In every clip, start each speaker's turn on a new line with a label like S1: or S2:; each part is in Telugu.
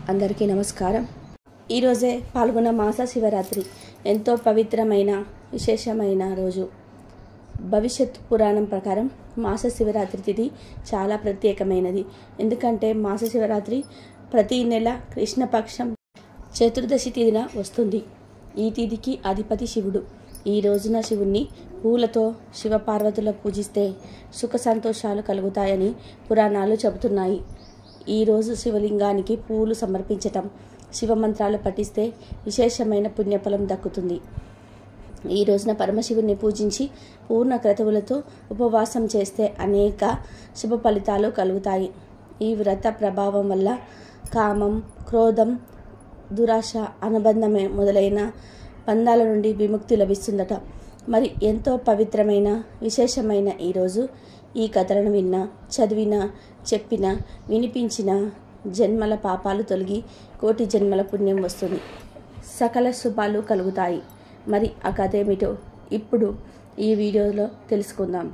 S1: అందరికీ నమస్కారం ఈరోజే పాల్గొన్న మాస శివరాత్రి ఎంతో పవిత్రమైన విశేషమైన రోజు భవిష్యత్ పురాణం ప్రకారం మాస శివరాత్రి తిథి చాలా ప్రత్యేకమైనది ఎందుకంటే మాస శివరాత్రి ప్రతి నెల కృష్ణపక్షం చతుర్దశి తిథిన వస్తుంది ఈ తిథికి అధిపతి శివుడు ఈ రోజున శివుణ్ణి పూలతో శివపార్వతుల పూజిస్తే సుఖ సంతోషాలు కలుగుతాయని పురాణాలు చెబుతున్నాయి ఈరోజు శివలింగానికి పూలు సమర్పించటం శివమంత్రాలు పఠిస్తే విశేషమైన పుణ్యఫలం దక్కుతుంది ఈ రోజున పరమశివుని పూజించి పూర్ణ క్రతువులతో ఉపవాసం చేస్తే అనేక శుభ ఫలితాలు కలుగుతాయి ఈ వ్రత ప్రభావం వల్ల కామం క్రోధం దురాశ అనుబంధమే మొదలైన బంధాల నుండి విముక్తి లభిస్తుందట మరి ఎంతో పవిత్రమైన విశేషమైన ఈరోజు ఈ కథలను విన్నా చదివినా చెప్పినా వినిపించిన జన్మల పాపాలు తొలగి కోటి జన్మల పుణ్యం వస్తుంది సకల శుభాలు కలుగుతాయి మరి ఆ కథ ఏమిటో ఇప్పుడు ఈ వీడియోలో తెలుసుకుందాం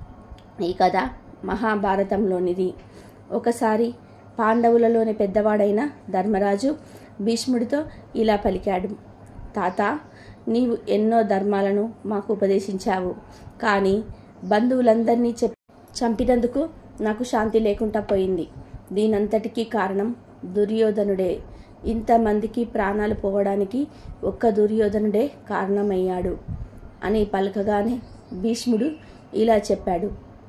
S1: ఈ కథ మహాభారతంలోనిది ఒకసారి పాండవులలోని పెద్దవాడైన ధర్మరాజు భీష్ముడితో ఇలా పలికాడు తాత నీవు ఎన్నో ధర్మాలను మాకు ఉపదేశించావు కానీ బంధువులందరినీ చెప్ చంపినందుకు నాకు శాంతి లేకుండా పోయింది దీనంతటికీ కారణం దుర్యోధనుడే ఇంతమందికి ప్రాణాలు పోవడానికి ఒక్క దుర్యోధనుడే కారణమయ్యాడు అని పలకగానే భీష్ముడు ఇలా చెప్పాడు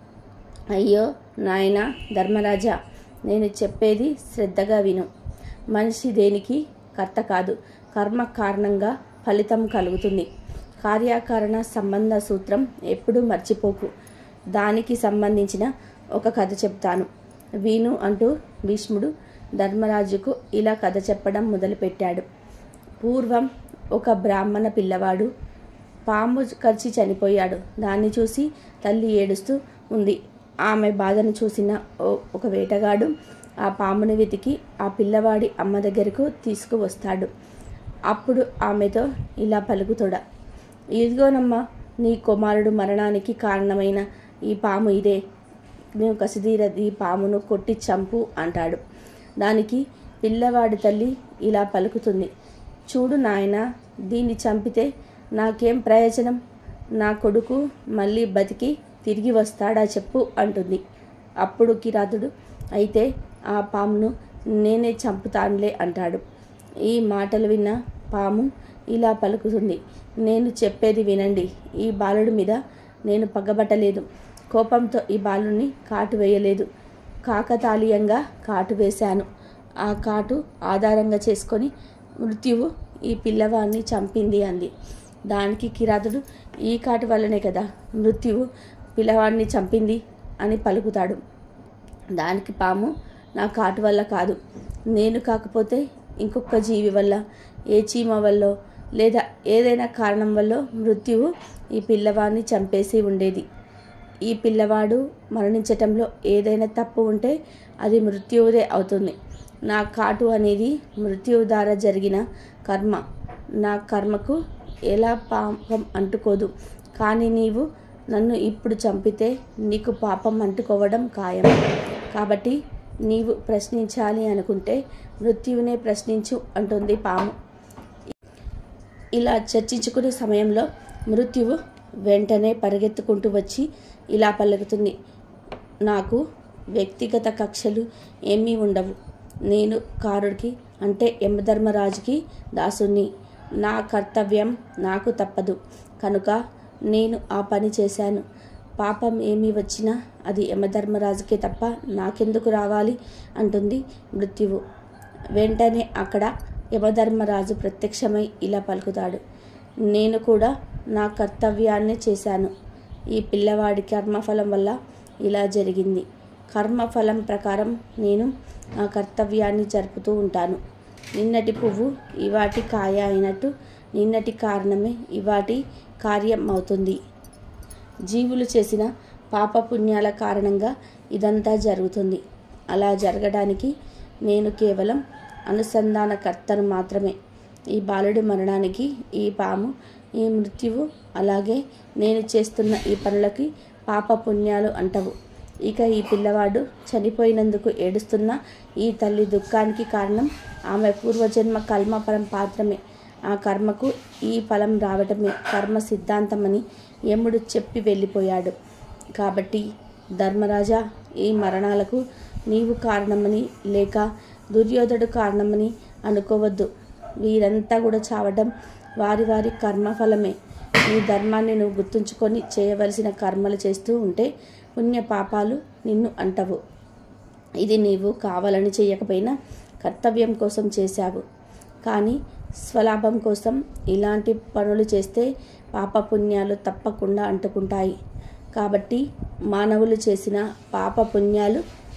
S1: అయ్యో నాయన ధర్మరాజా నేను చెప్పేది శ్రద్ధగా విను మనిషి దేనికి కర్త కాదు కర్మ కారణంగా ఫలితం కలుగుతుంది కార్యకారణ సంబంధ సూత్రం ఎప్పుడూ మర్చిపోకు దానికి సంబంధించిన ఒక కథ చెప్తాను వీను అంటూ భీష్ముడు ధర్మరాజుకు ఇలా కథ చెప్పడం మొదలుపెట్టాడు పూర్వం ఒక బ్రాహ్మణ పిల్లవాడు పాము కరిచి చనిపోయాడు దాన్ని చూసి తల్లి ఏడుస్తూ ఉంది ఆమె బాధను చూసిన ఓ- ఒక వేటగాడు ఆ పాముని వెతికి ఆ పిల్లవాడి అమ్మ దగ్గరకు తీసుకువస్తాడు అప్పుడు ఆమెతో ఇలా పలుకుతోడ ఇదిగోనమ్మా నీ కుమారుడు మరణానికి కారణమైన ఈ పాము ఇదే నువ్వు కసిదీర ఈ పామును కొట్టి చంపు అంటాడు దానికి పిల్లవాడి తల్లి ఇలా పలుకుతుంది చూడు నాయన దీన్ని చంపితే నాకేం ప్రయోజనం నా కొడుకు మళ్ళీ బతికి తిరిగి వస్తాడా చెప్పు అంటుంది అప్పుడు కిరాతుడు అయితే ఆ పామును నేనే చంపుతానులే అంటాడు ఈ మాటలు విన్న పాము ఇలా పలుకుతుంది నేను చెప్పేది వినండి ఈ బాలుడి మీద నేను పగ్గబట్టలేదు కోపంతో ఈ బాలుని కాటు వేయలేదు కాకతాళీయంగా కాటు వేశాను ఆ కాటు ఆధారంగా చేసుకొని మృత్యువు ఈ పిల్లవాడిని చంపింది అంది దానికి కిరాతుడు ఈ కాటు వల్లనే కదా మృత్యువు పిల్లవాడిని చంపింది అని పలుకుతాడు దానికి పాము నా కాటు వల్ల కాదు నేను కాకపోతే ఇంకొక జీవి వల్ల ఏ చీమ వల్ల లేదా ఏదైనా కారణం వల్ల మృత్యువు ఈ పిల్లవాడిని చంపేసి ఉండేది ఈ పిల్లవాడు మరణించటంలో ఏదైనా తప్పు ఉంటే అది మృత్యువుదే అవుతుంది నా కాటు అనేది మృత్యువు ద్వారా జరిగిన కర్మ నా కర్మకు ఎలా పాపం అంటుకోదు కానీ నీవు నన్ను ఇప్పుడు చంపితే నీకు పాపం అంటుకోవడం ఖాయం కాబట్టి నీవు ప్రశ్నించాలి అనుకుంటే మృత్యువునే ప్రశ్నించు అంటుంది పాము ఇలా చర్చించుకునే సమయంలో మృత్యువు వెంటనే పరిగెత్తుకుంటూ వచ్చి ఇలా పలుకుతుంది నాకు వ్యక్తిగత కక్షలు ఏమీ ఉండవు నేను కారుడికి అంటే యమధర్మరాజుకి దాసుని నా కర్తవ్యం నాకు తప్పదు కనుక నేను ఆ పని చేశాను పాపం ఏమి వచ్చినా అది యమధర్మరాజుకే తప్ప నాకెందుకు రావాలి అంటుంది మృత్యువు వెంటనే అక్కడ యమధర్మరాజు ప్రత్యక్షమై ఇలా పలుకుతాడు నేను కూడా నా కర్తవ్యాన్ని చేశాను ఈ పిల్లవాడి కర్మఫలం వల్ల ఇలా జరిగింది కర్మఫలం ప్రకారం నేను నా కర్తవ్యాన్ని జరుపుతూ ఉంటాను నిన్నటి పువ్వు ఇవాటి కాయ అయినట్టు నిన్నటి కారణమే ఇవాటి కార్యం అవుతుంది జీవులు చేసిన పాపపుణ్యాల కారణంగా ఇదంతా జరుగుతుంది అలా జరగడానికి నేను కేవలం అనుసంధానకర్తను మాత్రమే ఈ బాలుడి మరణానికి ఈ పాము ఈ మృత్యువు అలాగే నేను చేస్తున్న ఈ పనులకి పాపపుణ్యాలు అంటవు ఇక ఈ పిల్లవాడు చనిపోయినందుకు ఏడుస్తున్న ఈ తల్లి దుఃఖానికి కారణం ఆమె పూర్వజన్మ కర్మపరం పాత్రమే ఆ కర్మకు ఈ ఫలం రావటమే కర్మ సిద్ధాంతమని యముడు చెప్పి వెళ్ళిపోయాడు కాబట్టి ధర్మరాజా ఈ మరణాలకు నీవు కారణమని లేక దుర్యోధుడు కారణమని అనుకోవద్దు వీరంతా కూడా చావడం వారి వారి కర్మఫలమే ఈ ధర్మాన్ని నువ్వు గుర్తుంచుకొని చేయవలసిన కర్మలు చేస్తూ ఉంటే పుణ్య పాపాలు నిన్ను అంటవు ఇది నీవు కావాలని చేయకపోయినా కర్తవ్యం కోసం చేశావు కానీ స్వలాభం కోసం ఇలాంటి పనులు చేస్తే పాపపుణ్యాలు తప్పకుండా అంటుకుంటాయి కాబట్టి మానవులు చేసిన పాప పుణ్యాలు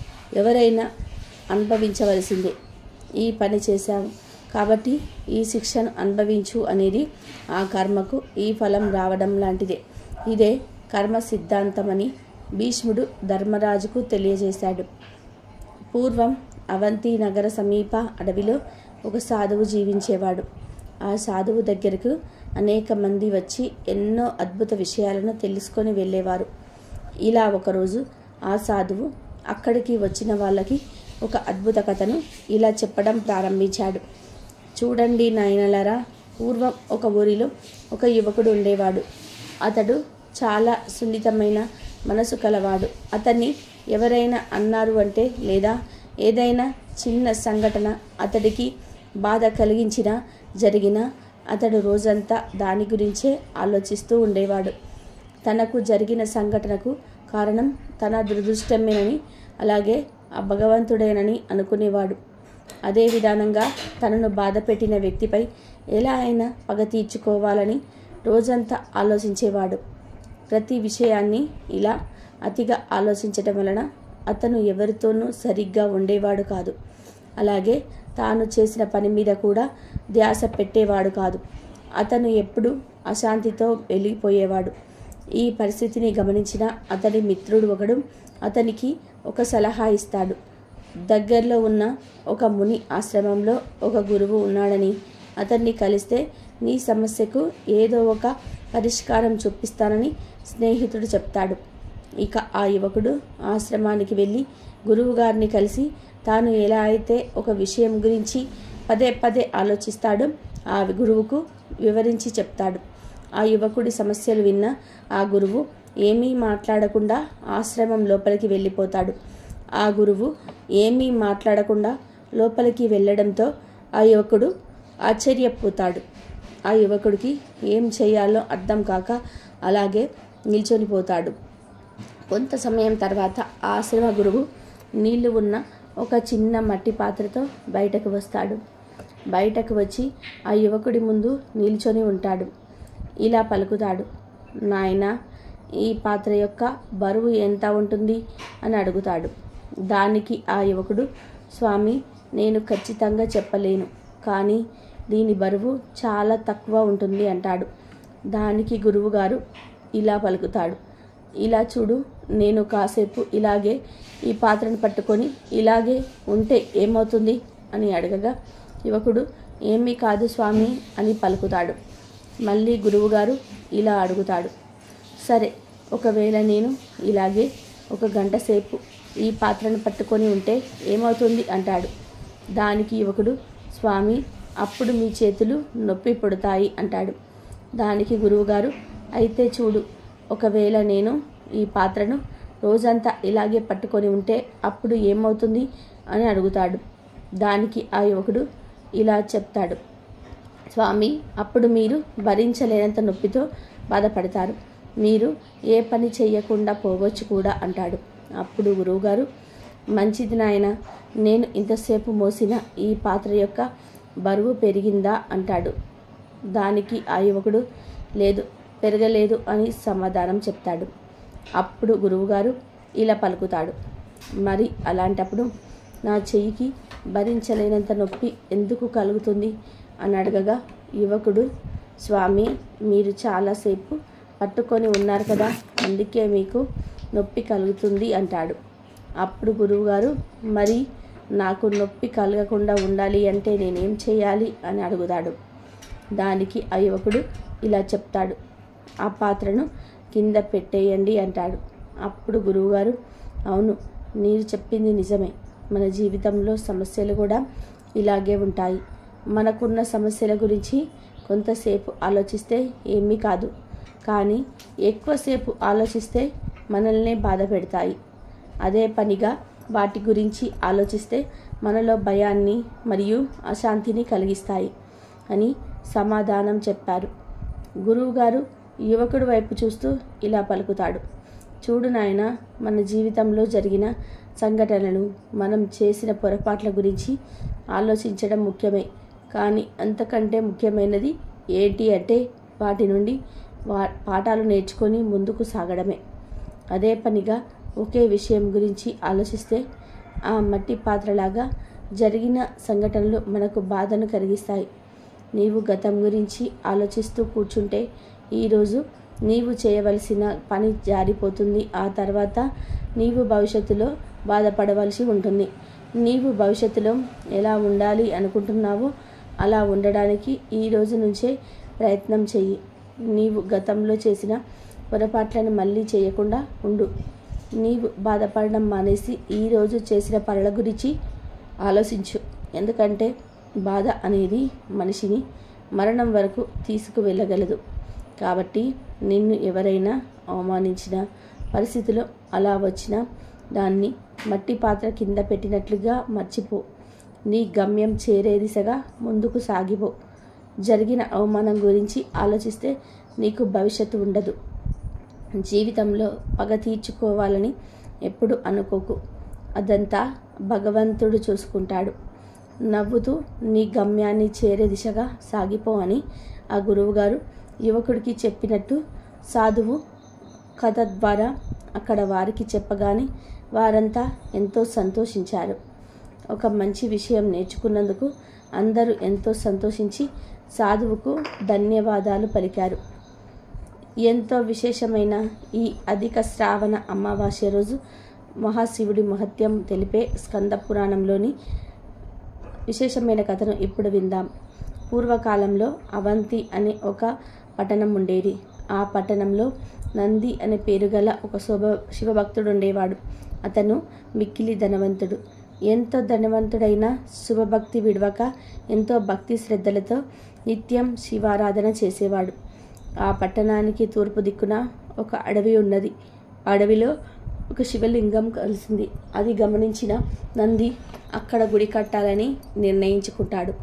S1: ఎవరైనా అనుభవించవలసిందే ఈ పని చేశావు కాబట్టి ఈ శిక్షను అనుభవించు అనేది ఆ కర్మకు ఈ ఫలం రావడం లాంటిదే ఇదే కర్మ సిద్ధాంతమని భీష్ముడు ధర్మరాజుకు తెలియజేశాడు పూర్వం అవంతి నగర సమీప అడవిలో ఒక సాధువు జీవించేవాడు ఆ సాధువు దగ్గరకు అనేక మంది వచ్చి ఎన్నో అద్భుత విషయాలను తెలుసుకొని వెళ్ళేవారు ఇలా ఒకరోజు ఆ సాధువు అక్కడికి వచ్చిన వాళ్ళకి ఒక అద్భుత కథను ఇలా చెప్పడం ప్రారంభించాడు చూడండి నాయనలారా పూర్వం ఒక ఊరిలో ఒక యువకుడు ఉండేవాడు అతడు చాలా సున్నితమైన మనసు కలవాడు అతన్ని ఎవరైనా అన్నారు అంటే లేదా ఏదైనా చిన్న సంఘటన అతడికి బాధ కలిగించినా జరిగినా అతడు రోజంతా దాని గురించే ఆలోచిస్తూ ఉండేవాడు తనకు జరిగిన సంఘటనకు కారణం తన దురదృష్టమేనని అలాగే ఆ భగవంతుడేనని అనుకునేవాడు అదే విధానంగా తనను బాధ పెట్టిన వ్యక్తిపై ఎలా అయినా పగ తీర్చుకోవాలని రోజంతా ఆలోచించేవాడు ప్రతి విషయాన్ని ఇలా అతిగా ఆలోచించటం వలన అతను ఎవరితోనూ సరిగ్గా ఉండేవాడు కాదు అలాగే తాను చేసిన పని మీద కూడా ధ్యాస పెట్టేవాడు కాదు అతను ఎప్పుడూ అశాంతితో వెళ్ళిపోయేవాడు ఈ పరిస్థితిని గమనించిన అతని మిత్రుడు ఒకడు అతనికి ఒక సలహా ఇస్తాడు దగ్గరలో ఉన్న ఒక ముని ఆశ్రమంలో ఒక గురువు ఉన్నాడని అతన్ని కలిస్తే నీ సమస్యకు ఏదో ఒక పరిష్కారం చూపిస్తానని స్నేహితుడు చెప్తాడు ఇక ఆ యువకుడు ఆశ్రమానికి వెళ్ళి గురువుగారిని కలిసి తాను ఎలా అయితే ఒక విషయం గురించి పదే పదే ఆలోచిస్తాడో ఆ గురువుకు వివరించి చెప్తాడు ఆ యువకుడి సమస్యలు విన్న ఆ గురువు ఏమీ మాట్లాడకుండా ఆశ్రమం లోపలికి వెళ్ళిపోతాడు ఆ గురువు ఏమీ మాట్లాడకుండా లోపలికి వెళ్ళడంతో ఆ యువకుడు ఆశ్చర్యపోతాడు ఆ యువకుడికి ఏం చేయాలో అర్థం కాక అలాగే నిల్చొనిపోతాడు కొంత సమయం తర్వాత ఆ ఆశ్రమ గురువు నీళ్లు ఉన్న ఒక చిన్న మట్టి పాత్రతో బయటకు వస్తాడు బయటకు వచ్చి ఆ యువకుడి ముందు నిల్చొని ఉంటాడు ఇలా పలుకుతాడు నాయనా ఈ పాత్ర యొక్క బరువు ఎంత ఉంటుంది అని అడుగుతాడు దానికి ఆ యువకుడు స్వామి నేను ఖచ్చితంగా చెప్పలేను కానీ దీని బరువు చాలా తక్కువ ఉంటుంది అంటాడు దానికి గురువుగారు ఇలా పలుకుతాడు ఇలా చూడు నేను కాసేపు ఇలాగే ఈ పాత్రను పట్టుకొని ఇలాగే ఉంటే ఏమవుతుంది అని అడగగా యువకుడు ఏమీ కాదు స్వామి అని పలుకుతాడు మళ్ళీ గురువుగారు ఇలా అడుగుతాడు సరే ఒకవేళ నేను ఇలాగే ఒక గంట సేపు ఈ పాత్రను పట్టుకొని ఉంటే ఏమవుతుంది అంటాడు దానికి యువకుడు స్వామి అప్పుడు మీ చేతులు నొప్పి పుడతాయి అంటాడు దానికి గురువుగారు అయితే చూడు ఒకవేళ నేను ఈ పాత్రను రోజంతా ఇలాగే పట్టుకొని ఉంటే అప్పుడు ఏమవుతుంది అని అడుగుతాడు దానికి ఆ యువకుడు ఇలా చెప్తాడు స్వామి అప్పుడు మీరు భరించలేనంత నొప్పితో బాధపడతారు మీరు ఏ పని చేయకుండా పోవచ్చు కూడా అంటాడు అప్పుడు గురువుగారు మంచిది నాయన నేను ఇంతసేపు మోసిన ఈ పాత్ర యొక్క బరువు పెరిగిందా అంటాడు దానికి ఆ యువకుడు లేదు పెరగలేదు అని సమాధానం చెప్తాడు అప్పుడు గురువుగారు ఇలా పలుకుతాడు మరి అలాంటప్పుడు నా చెయ్యికి భరించలేనంత నొప్పి ఎందుకు కలుగుతుంది అని అడగగా యువకుడు స్వామి మీరు చాలాసేపు పట్టుకొని ఉన్నారు కదా అందుకే మీకు నొప్పి కలుగుతుంది అంటాడు అప్పుడు గురువుగారు మరి నాకు నొప్పి కలగకుండా ఉండాలి అంటే నేనేం చేయాలి అని అడుగుతాడు దానికి ఆ యువకుడు ఇలా చెప్తాడు ఆ పాత్రను కింద పెట్టేయండి అంటాడు అప్పుడు గురువుగారు అవును మీరు చెప్పింది నిజమే మన జీవితంలో సమస్యలు కూడా ఇలాగే ఉంటాయి మనకున్న సమస్యల గురించి కొంతసేపు ఆలోచిస్తే ఏమీ కాదు కానీ ఎక్కువసేపు ఆలోచిస్తే మనల్నే బాధ పెడతాయి అదే పనిగా వాటి గురించి ఆలోచిస్తే మనలో భయాన్ని మరియు అశాంతిని కలిగిస్తాయి అని సమాధానం చెప్పారు గురువుగారు యువకుడి వైపు చూస్తూ ఇలా పలుకుతాడు చూడు నాయన మన జీవితంలో జరిగిన సంఘటనలు మనం చేసిన పొరపాట్ల గురించి ఆలోచించడం ముఖ్యమే కానీ అంతకంటే ముఖ్యమైనది ఏంటి అంటే వాటి నుండి వా పాఠాలు నేర్చుకొని ముందుకు సాగడమే అదే పనిగా ఒకే విషయం గురించి ఆలోచిస్తే ఆ మట్టి పాత్రలాగా జరిగిన సంఘటనలు మనకు బాధను కలిగిస్తాయి నీవు గతం గురించి ఆలోచిస్తూ కూర్చుంటే ఈరోజు నీవు చేయవలసిన పని జారిపోతుంది ఆ తర్వాత నీవు భవిష్యత్తులో బాధపడవలసి ఉంటుంది నీవు భవిష్యత్తులో ఎలా ఉండాలి అనుకుంటున్నావో అలా ఉండడానికి ఈ రోజు నుంచే ప్రయత్నం చెయ్యి నీవు గతంలో చేసిన పొరపాట్లను మళ్ళీ చేయకుండా ఉండు నీవు బాధపడడం మానేసి ఈరోజు చేసిన పనుల గురించి ఆలోచించు ఎందుకంటే బాధ అనేది మనిషిని మరణం వరకు తీసుకువెళ్ళగలదు కాబట్టి నిన్ను ఎవరైనా అవమానించిన పరిస్థితిలో అలా వచ్చినా దాన్ని మట్టి పాత్ర కింద పెట్టినట్లుగా మర్చిపో నీ గమ్యం చేరే దిశగా ముందుకు సాగిపో జరిగిన అవమానం గురించి ఆలోచిస్తే నీకు భవిష్యత్తు ఉండదు జీవితంలో పగ తీర్చుకోవాలని ఎప్పుడు అనుకోకు అదంతా భగవంతుడు చూసుకుంటాడు నవ్వుతూ నీ గమ్యాన్ని చేరే దిశగా సాగిపో అని ఆ గురువుగారు యువకుడికి చెప్పినట్టు సాధువు కథ ద్వారా అక్కడ వారికి చెప్పగానే వారంతా ఎంతో సంతోషించారు ఒక మంచి విషయం నేర్చుకున్నందుకు అందరూ ఎంతో సంతోషించి సాధువుకు ధన్యవాదాలు పలికారు ఎంతో విశేషమైన ఈ అధిక శ్రావణ అమావాస్య రోజు మహాశివుడి మహత్యం తెలిపే స్కంద పురాణంలోని విశేషమైన కథను ఇప్పుడు విందాం పూర్వకాలంలో అవంతి అనే ఒక పట్టణం ఉండేది ఆ పట్టణంలో నంది అనే పేరు గల ఒక శుభ శివభక్తుడు ఉండేవాడు అతను మిక్కిలి ధనవంతుడు ఎంతో ధనవంతుడైన శుభభక్తి విడవక ఎంతో భక్తి శ్రద్ధలతో నిత్యం శివారాధన చేసేవాడు ఆ పట్టణానికి తూర్పు దిక్కున ఒక అడవి ఉన్నది అడవిలో ఒక శివలింగం కలిసింది అది గమనించిన నంది అక్కడ గుడి కట్టాలని నిర్ణయించుకుంటాడు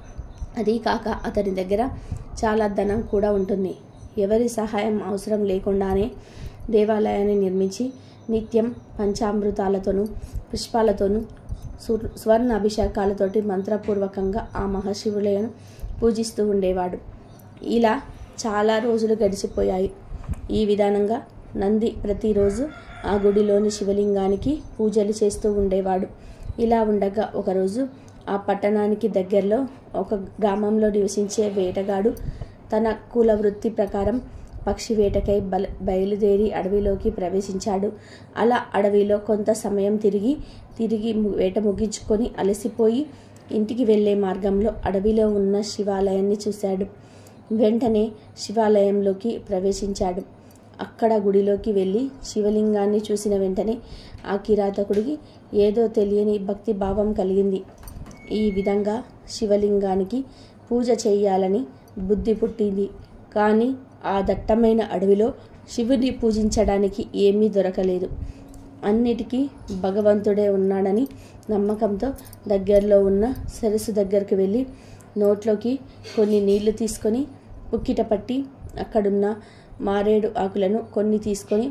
S1: అది కాక అతని దగ్గర చాలా ధనం కూడా ఉంటుంది ఎవరి సహాయం అవసరం లేకుండానే దేవాలయాన్ని నిర్మించి నిత్యం పంచామృతాలతోనూ పుష్పాలతోనూ సు- స్వర్ణ అభిషేకాలతోటి మంత్రపూర్వకంగా ఆ మహాశివులయను పూజిస్తూ ఉండేవాడు ఇలా చాలా రోజులు గడిచిపోయాయి ఈ విధానంగా నంది ప్రతిరోజు ఆ గుడిలోని శివలింగానికి పూజలు చేస్తూ ఉండేవాడు ఇలా ఉండగా ఒకరోజు ఆ పట్టణానికి దగ్గరలో ఒక గ్రామంలో నివసించే వేటగాడు తన కుల వృత్తి ప్రకారం పక్షి వేటకై బల బయలుదేరి అడవిలోకి ప్రవేశించాడు అలా అడవిలో కొంత సమయం తిరిగి తిరిగి ము- వేట ముగించుకొని అలసిపోయి ఇంటికి వెళ్ళే మార్గంలో అడవిలో ఉన్న శివాలయాన్ని చూశాడు వెంటనే శివాలయంలోకి ప్రవేశించాడు అక్కడ గుడిలోకి వెళ్ళి శివలింగాన్ని చూసిన వెంటనే ఆ కిరాతకుడికి ఏదో తెలియని భక్తి భావం కలిగింది ఈ విధంగా శివలింగానికి పూజ చేయాలని బుద్ధి పుట్టింది కానీ ఆ దట్టమైన అడవిలో శివుని పూజించడానికి ఏమీ దొరకలేదు అన్నిటికీ భగవంతుడే ఉన్నాడని నమ్మకంతో దగ్గరలో ఉన్న సరస్సు దగ్గరికి వెళ్ళి నోట్లోకి కొన్ని నీళ్లు తీసుకొని పుక్కిట పట్టి అక్కడున్న మారేడు ఆకులను కొన్ని తీసుకొని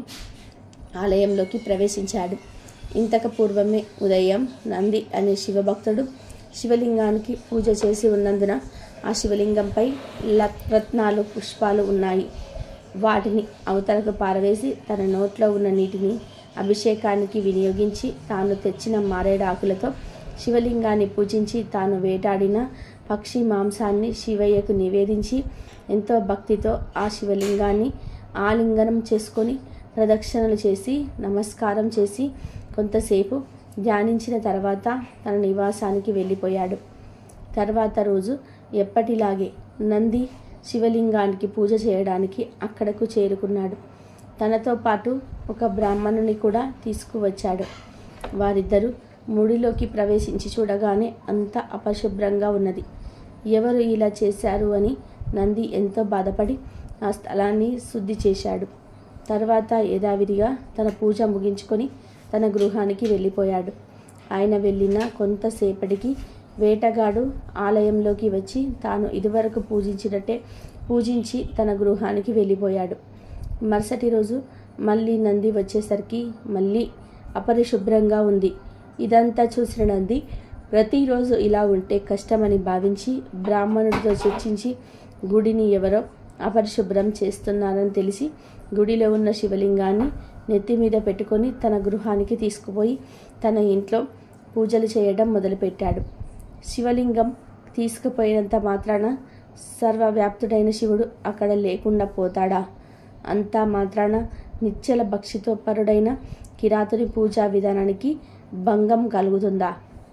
S1: ఆలయంలోకి ప్రవేశించాడు ఇంతకు పూర్వమే ఉదయం నంది అనే శివభక్తుడు శివలింగానికి పూజ చేసి ఉన్నందున ఆ శివలింగంపై లక్- రత్నాలు పుష్పాలు ఉన్నాయి వాటిని అవతలకు పారవేసి తన నోట్లో ఉన్న నీటిని అభిషేకానికి వినియోగించి తాను తెచ్చిన మారేడు ఆకులతో శివలింగాన్ని పూజించి తాను వేటాడిన పక్షి మాంసాన్ని శివయ్యకు నివేదించి ఎంతో భక్తితో ఆ శివలింగాన్ని ఆలింగనం చేసుకొని ప్రదక్షిణలు చేసి నమస్కారం చేసి కొంతసేపు ధ్యానించిన తర్వాత తన నివాసానికి వెళ్ళిపోయాడు తర్వాత రోజు ఎప్పటిలాగే నంది శివలింగానికి పూజ చేయడానికి అక్కడకు చేరుకున్నాడు తనతో పాటు ఒక బ్రాహ్మణుని కూడా తీసుకువచ్చాడు వారిద్దరూ ముడిలోకి ప్రవేశించి చూడగానే అంత అపశుభ్రంగా ఉన్నది ఎవరు ఇలా చేశారు అని నంది ఎంతో బాధపడి ఆ స్థలాన్ని శుద్ధి చేశాడు తర్వాత యథావిధిగా తన పూజ ముగించుకొని తన గృహానికి వెళ్ళిపోయాడు ఆయన వెళ్ళిన కొంతసేపటికి వేటగాడు ఆలయంలోకి వచ్చి తాను ఇదివరకు పూజించినట్టే పూజించి తన గృహానికి వెళ్ళిపోయాడు మరుసటి రోజు మళ్ళీ నంది వచ్చేసరికి మళ్ళీ అపరిశుభ్రంగా ఉంది ఇదంతా చూసిన నంది ప్రతిరోజు ఇలా ఉంటే కష్టమని భావించి బ్రాహ్మణుడితో చర్చించి గుడిని ఎవరో అపరిశుభ్రం చేస్తున్నారని తెలిసి గుడిలో ఉన్న శివలింగాన్ని నెత్తి మీద పెట్టుకొని తన గృహానికి తీసుకుపోయి తన ఇంట్లో పూజలు చేయడం మొదలుపెట్టాడు శివలింగం తీసుకుపోయినంత మాత్రాన సర్వవ్యాప్తుడైన శివుడు అక్కడ లేకుండా పోతాడా అంతా మాత్రాన నిశ్చల భక్షితో పరుడైన కిరాతుని పూజా విధానానికి భంగం కలుగుతుందా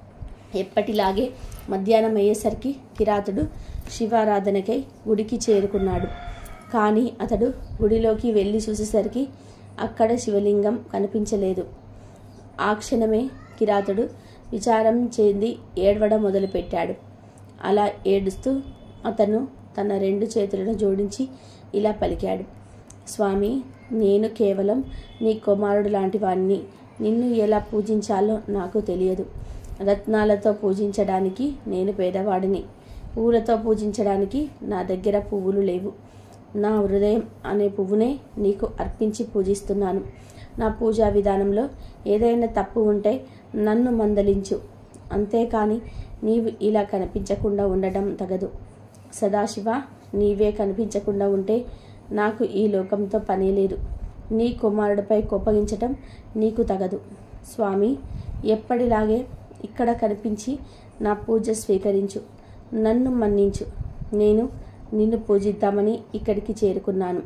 S1: ఎప్పటిలాగే మధ్యాహ్నం అయ్యేసరికి కిరాతుడు శివారాధనకై గుడికి చేరుకున్నాడు కానీ అతడు గుడిలోకి వెళ్ళి చూసేసరికి అక్కడ శివలింగం కనిపించలేదు ఆ క్షణమే కిరాతుడు విచారం చెంది ఏడవడం మొదలుపెట్టాడు అలా ఏడుస్తూ అతను తన రెండు చేతులను జోడించి ఇలా పలికాడు స్వామి నేను కేవలం నీ కుమారుడు లాంటి వాణ్ణి నిన్ను ఎలా పూజించాలో నాకు తెలియదు రత్నాలతో పూజించడానికి నేను పేదవాడిని పూలతో పూజించడానికి నా దగ్గర పువ్వులు లేవు నా హృదయం అనే పువ్వునే నీకు అర్పించి పూజిస్తున్నాను నా పూజా విధానంలో ఏదైనా తప్పు ఉంటే నన్ను మందలించు అంతేకాని నీవు ఇలా కనిపించకుండా ఉండడం తగదు సదాశివ నీవే కనిపించకుండా ఉంటే నాకు ఈ లోకంతో పని లేదు నీ కుమారుడిపై కోపగించటం నీకు తగదు స్వామి ఎప్పటిలాగే ఇక్కడ కనిపించి నా పూజ స్వీకరించు నన్ను మన్నించు నేను నిన్ను పూజిద్దామని ఇక్కడికి చేరుకున్నాను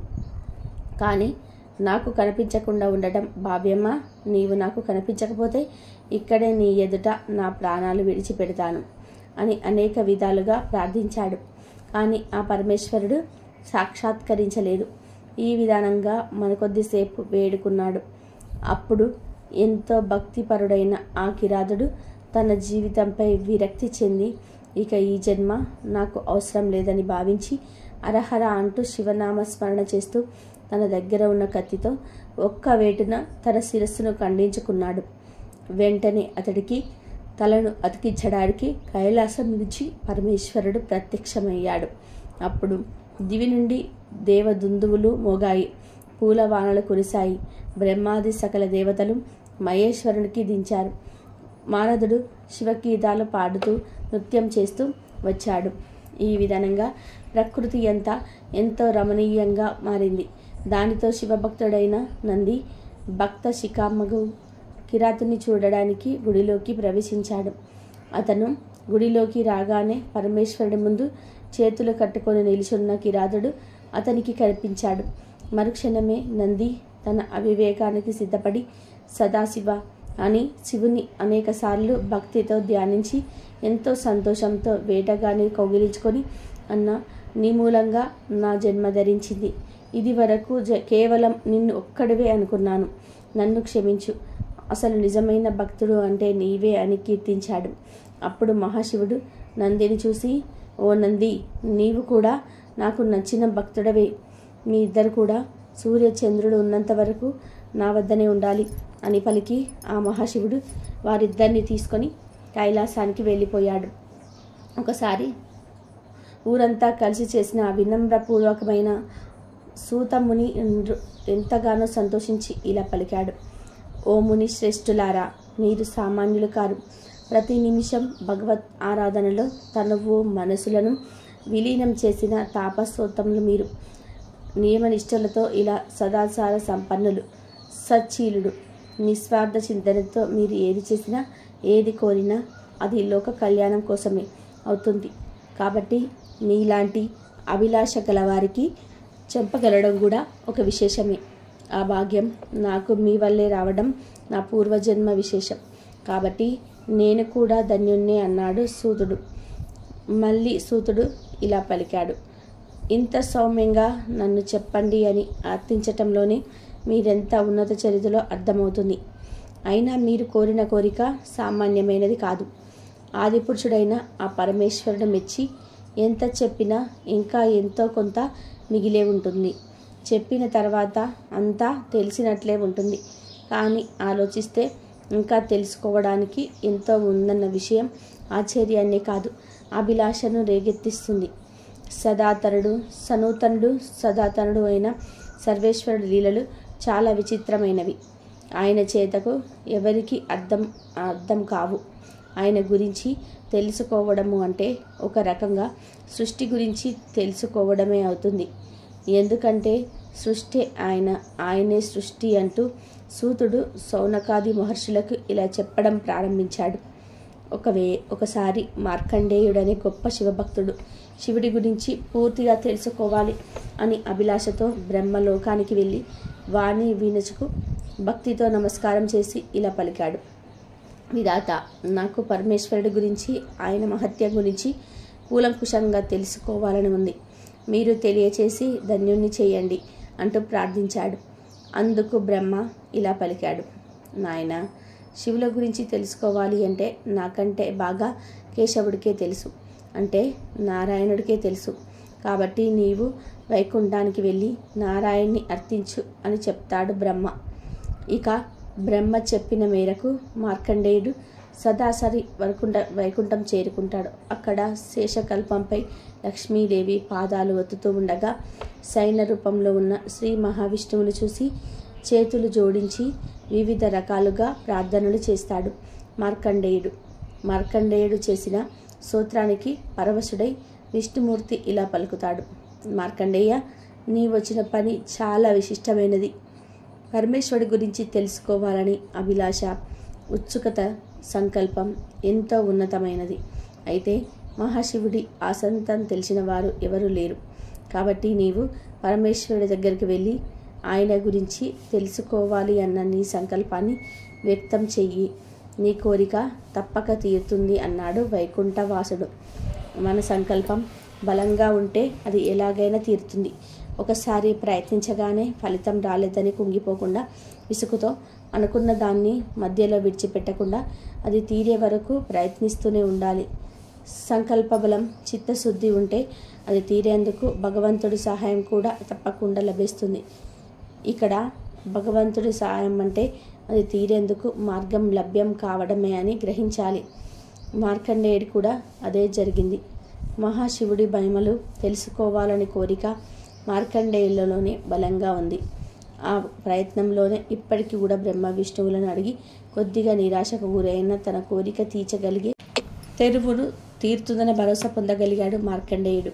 S1: కానీ నాకు కనిపించకుండా ఉండటం భావ్యమా నీవు నాకు కనిపించకపోతే ఇక్కడే నీ ఎదుట నా ప్రాణాలు విడిచిపెడతాను అని అనేక విధాలుగా ప్రార్థించాడు కానీ ఆ పరమేశ్వరుడు సాక్షాత్కరించలేదు ఈ విధానంగా మరికొద్దిసేపు వేడుకున్నాడు అప్పుడు ఎంతో భక్తిపరుడైన ఆ కిరాతుడు తన జీవితంపై విరక్తి చెంది ఇక ఈ జన్మ నాకు అవసరం లేదని భావించి అరహర అంటూ శివనామ స్మరణ చేస్తూ తన దగ్గర ఉన్న కత్తితో ఒక్క వేటున తన శిరస్సును ఖండించుకున్నాడు వెంటనే అతడికి తలను అతికించడానికి కైలాసం నుంచి పరమేశ్వరుడు ప్రత్యక్షమయ్యాడు అప్పుడు దివి నుండి దేవదుందువులు మోగాయి పూల వానలు కురిశాయి బ్రహ్మాది సకల దేవతలు మహేశ్వరునికి దించారు మానదుడు శివగీతాలు పాడుతూ నృత్యం చేస్తూ వచ్చాడు ఈ విధంగా ప్రకృతి అంతా ఎంతో రమణీయంగా మారింది దానితో శివభక్తుడైన నంది భక్త శిఖామగు కిరాతుని చూడడానికి గుడిలోకి ప్రవేశించాడు అతను గుడిలోకి రాగానే పరమేశ్వరుడి ముందు చేతులు కట్టుకొని నిలిచున్న కిరాతుడు అతనికి కనిపించాడు మరుక్షణమే నంది తన అవివేకానికి సిద్ధపడి సదాశివ అని శివుని అనేకసార్లు భక్తితో ధ్యానించి ఎంతో సంతోషంతో వేటగాని కౌగిలించుకొని అన్న నీ మూలంగా నా జన్మ ధరించింది ఇది వరకు జ కేవలం నిన్ను ఒక్కడివే అనుకున్నాను నన్ను క్షమించు అసలు నిజమైన భక్తుడు అంటే నీవే అని కీర్తించాడు అప్పుడు మహాశివుడు నందిని చూసి ఓ నంది నీవు కూడా నాకు నచ్చిన భక్తుడవే మీ ఇద్దరు కూడా సూర్య చంద్రుడు ఉన్నంత వరకు నా వద్దనే ఉండాలి అని పలికి ఆ మహాశివుడు వారిద్దరిని తీసుకొని కైలాసానికి వెళ్ళిపోయాడు ఒకసారి ఊరంతా కలిసి చేసిన వినమ్రపూర్వకమైన సూతముని ఎంతగానో సంతోషించి ఇలా పలికాడు ఓ ముని శ్రేష్ఠులారా మీరు సామాన్యులు కారు ప్రతి నిమిషం భగవత్ ఆరాధనలో తనువు మనసులను విలీనం చేసిన తాపస్సోత్తములు మీరు నియమనిష్టలతో ఇలా సదాచార సంపన్నులు సచ్చీలుడు నిస్వార్థ చింతనతో మీరు ఏది చేసినా ఏది కోరినా అది లోక కళ్యాణం కోసమే అవుతుంది కాబట్టి మీలాంటి అభిలాష గలవారికి చెంపగలడం కూడా ఒక విశేషమే ఆ భాగ్యం నాకు మీ వల్లే రావడం నా పూర్వజన్మ విశేషం కాబట్టి నేను కూడా ధన్యుణ్ణే అన్నాడు సూతుడు మళ్ళీ సూతుడు ఇలా పలికాడు ఇంత సౌమ్యంగా నన్ను చెప్పండి అని అర్థించటంలోనే మీరెంత ఉన్నత చరిత్రలో అర్థమవుతుంది అయినా మీరు కోరిన కోరిక సామాన్యమైనది కాదు ఆదిపురుషుడైన ఆ పరమేశ్వరుడు మెచ్చి ఎంత చెప్పినా ఇంకా ఎంతో కొంత మిగిలే ఉంటుంది చెప్పిన తర్వాత అంతా తెలిసినట్లే ఉంటుంది కానీ ఆలోచిస్తే ఇంకా తెలుసుకోవడానికి ఎంతో ఉందన్న విషయం ఆశ్చర్యాన్నే కాదు అభిలాషను రేగెత్తిస్తుంది సదాతనుడు సనూతనుడు సదాతనుడు అయిన సర్వేశ్వరుడి లీలలు చాలా విచిత్రమైనవి ఆయన చేతకు ఎవరికి అర్థం అర్థం కావు ఆయన గురించి తెలుసుకోవడము అంటే ఒక రకంగా సృష్టి గురించి తెలుసుకోవడమే అవుతుంది ఎందుకంటే సృష్టి ఆయన ఆయనే సృష్టి అంటూ సూతుడు సౌనకాది మహర్షులకు ఇలా చెప్పడం ప్రారంభించాడు ఒకవే ఒకసారి మార్కండేయుడనే గొప్ప శివభక్తుడు శివుడి గురించి పూర్తిగా తెలుసుకోవాలి అని అభిలాషతో బ్రహ్మలోకానికి వెళ్ళి వాణి వీణచుకు భక్తితో నమస్కారం చేసి ఇలా పలికాడు విధాత నాకు పరమేశ్వరుడి గురించి ఆయన మహత్యం గురించి కూలంకుషంగా తెలుసుకోవాలని ఉంది మీరు తెలియచేసి ధన్యుణ్ణి చేయండి అంటూ ప్రార్థించాడు అందుకు బ్రహ్మ ఇలా పలికాడు నాయన శివుల గురించి తెలుసుకోవాలి అంటే నాకంటే బాగా కేశవుడికే తెలుసు అంటే నారాయణుడికే తెలుసు కాబట్టి నీవు వైకుంఠానికి వెళ్ళి నారాయణ్ణి అర్థించు అని చెప్తాడు బ్రహ్మ ఇక బ్రహ్మ చెప్పిన మేరకు మార్కండేయుడు సదాసరి వైకుంఠ వైకుంఠం చేరుకుంటాడు అక్కడ శేషకల్పంపై లక్ష్మీదేవి పాదాలు ఒత్తుతూ ఉండగా సైన్య రూపంలో ఉన్న శ్రీ మహావిష్ణువుని చూసి చేతులు జోడించి వివిధ రకాలుగా ప్రార్థనలు చేస్తాడు మార్కండేయుడు మార్కండేయుడు చేసిన సూత్రానికి పరవశుడై విష్ణుమూర్తి ఇలా పలుకుతాడు మార్కండేయ నీ వచ్చిన పని చాలా విశిష్టమైనది పరమేశ్వరుడి గురించి తెలుసుకోవాలని అభిలాష ఉత్సుకత సంకల్పం ఎంతో ఉన్నతమైనది అయితే మహాశివుడి ఆసంతం తెలిసిన వారు ఎవరూ లేరు కాబట్టి నీవు పరమేశ్వరుడి దగ్గరికి వెళ్ళి ఆయన గురించి తెలుసుకోవాలి అన్న నీ సంకల్పాన్ని వ్యక్తం చెయ్యి నీ కోరిక తప్పక తీరుతుంది అన్నాడు వైకుంఠవాసుడు మన సంకల్పం బలంగా ఉంటే అది ఎలాగైనా తీరుతుంది ఒకసారి ప్రయత్నించగానే ఫలితం రాలేదని కుంగిపోకుండా విసుగుతో అనుకున్న దాన్ని మధ్యలో విడిచిపెట్టకుండా అది తీరే వరకు ప్రయత్నిస్తూనే ఉండాలి సంకల్ప బలం చిత్తశుద్ధి ఉంటే అది తీరేందుకు భగవంతుడి సహాయం కూడా తప్పకుండా లభిస్తుంది ఇక్కడ భగవంతుడి సహాయం అంటే అది తీరేందుకు మార్గం లభ్యం కావడమే అని గ్రహించాలి మార్కండేయుడు కూడా అదే జరిగింది మహాశివుడి మహిమలు తెలుసుకోవాలని కోరిక మార్కండేయులలోనే బలంగా ఉంది ఆ ప్రయత్నంలోనే ఇప్పటికీ కూడా బ్రహ్మ విష్ణువులను అడిగి కొద్దిగా నిరాశకు గురైన తన కోరిక తీర్చగలిగే తెరువును తీరుతుందన్న భరోసా పొందగలిగాడు మార్కండేయుడు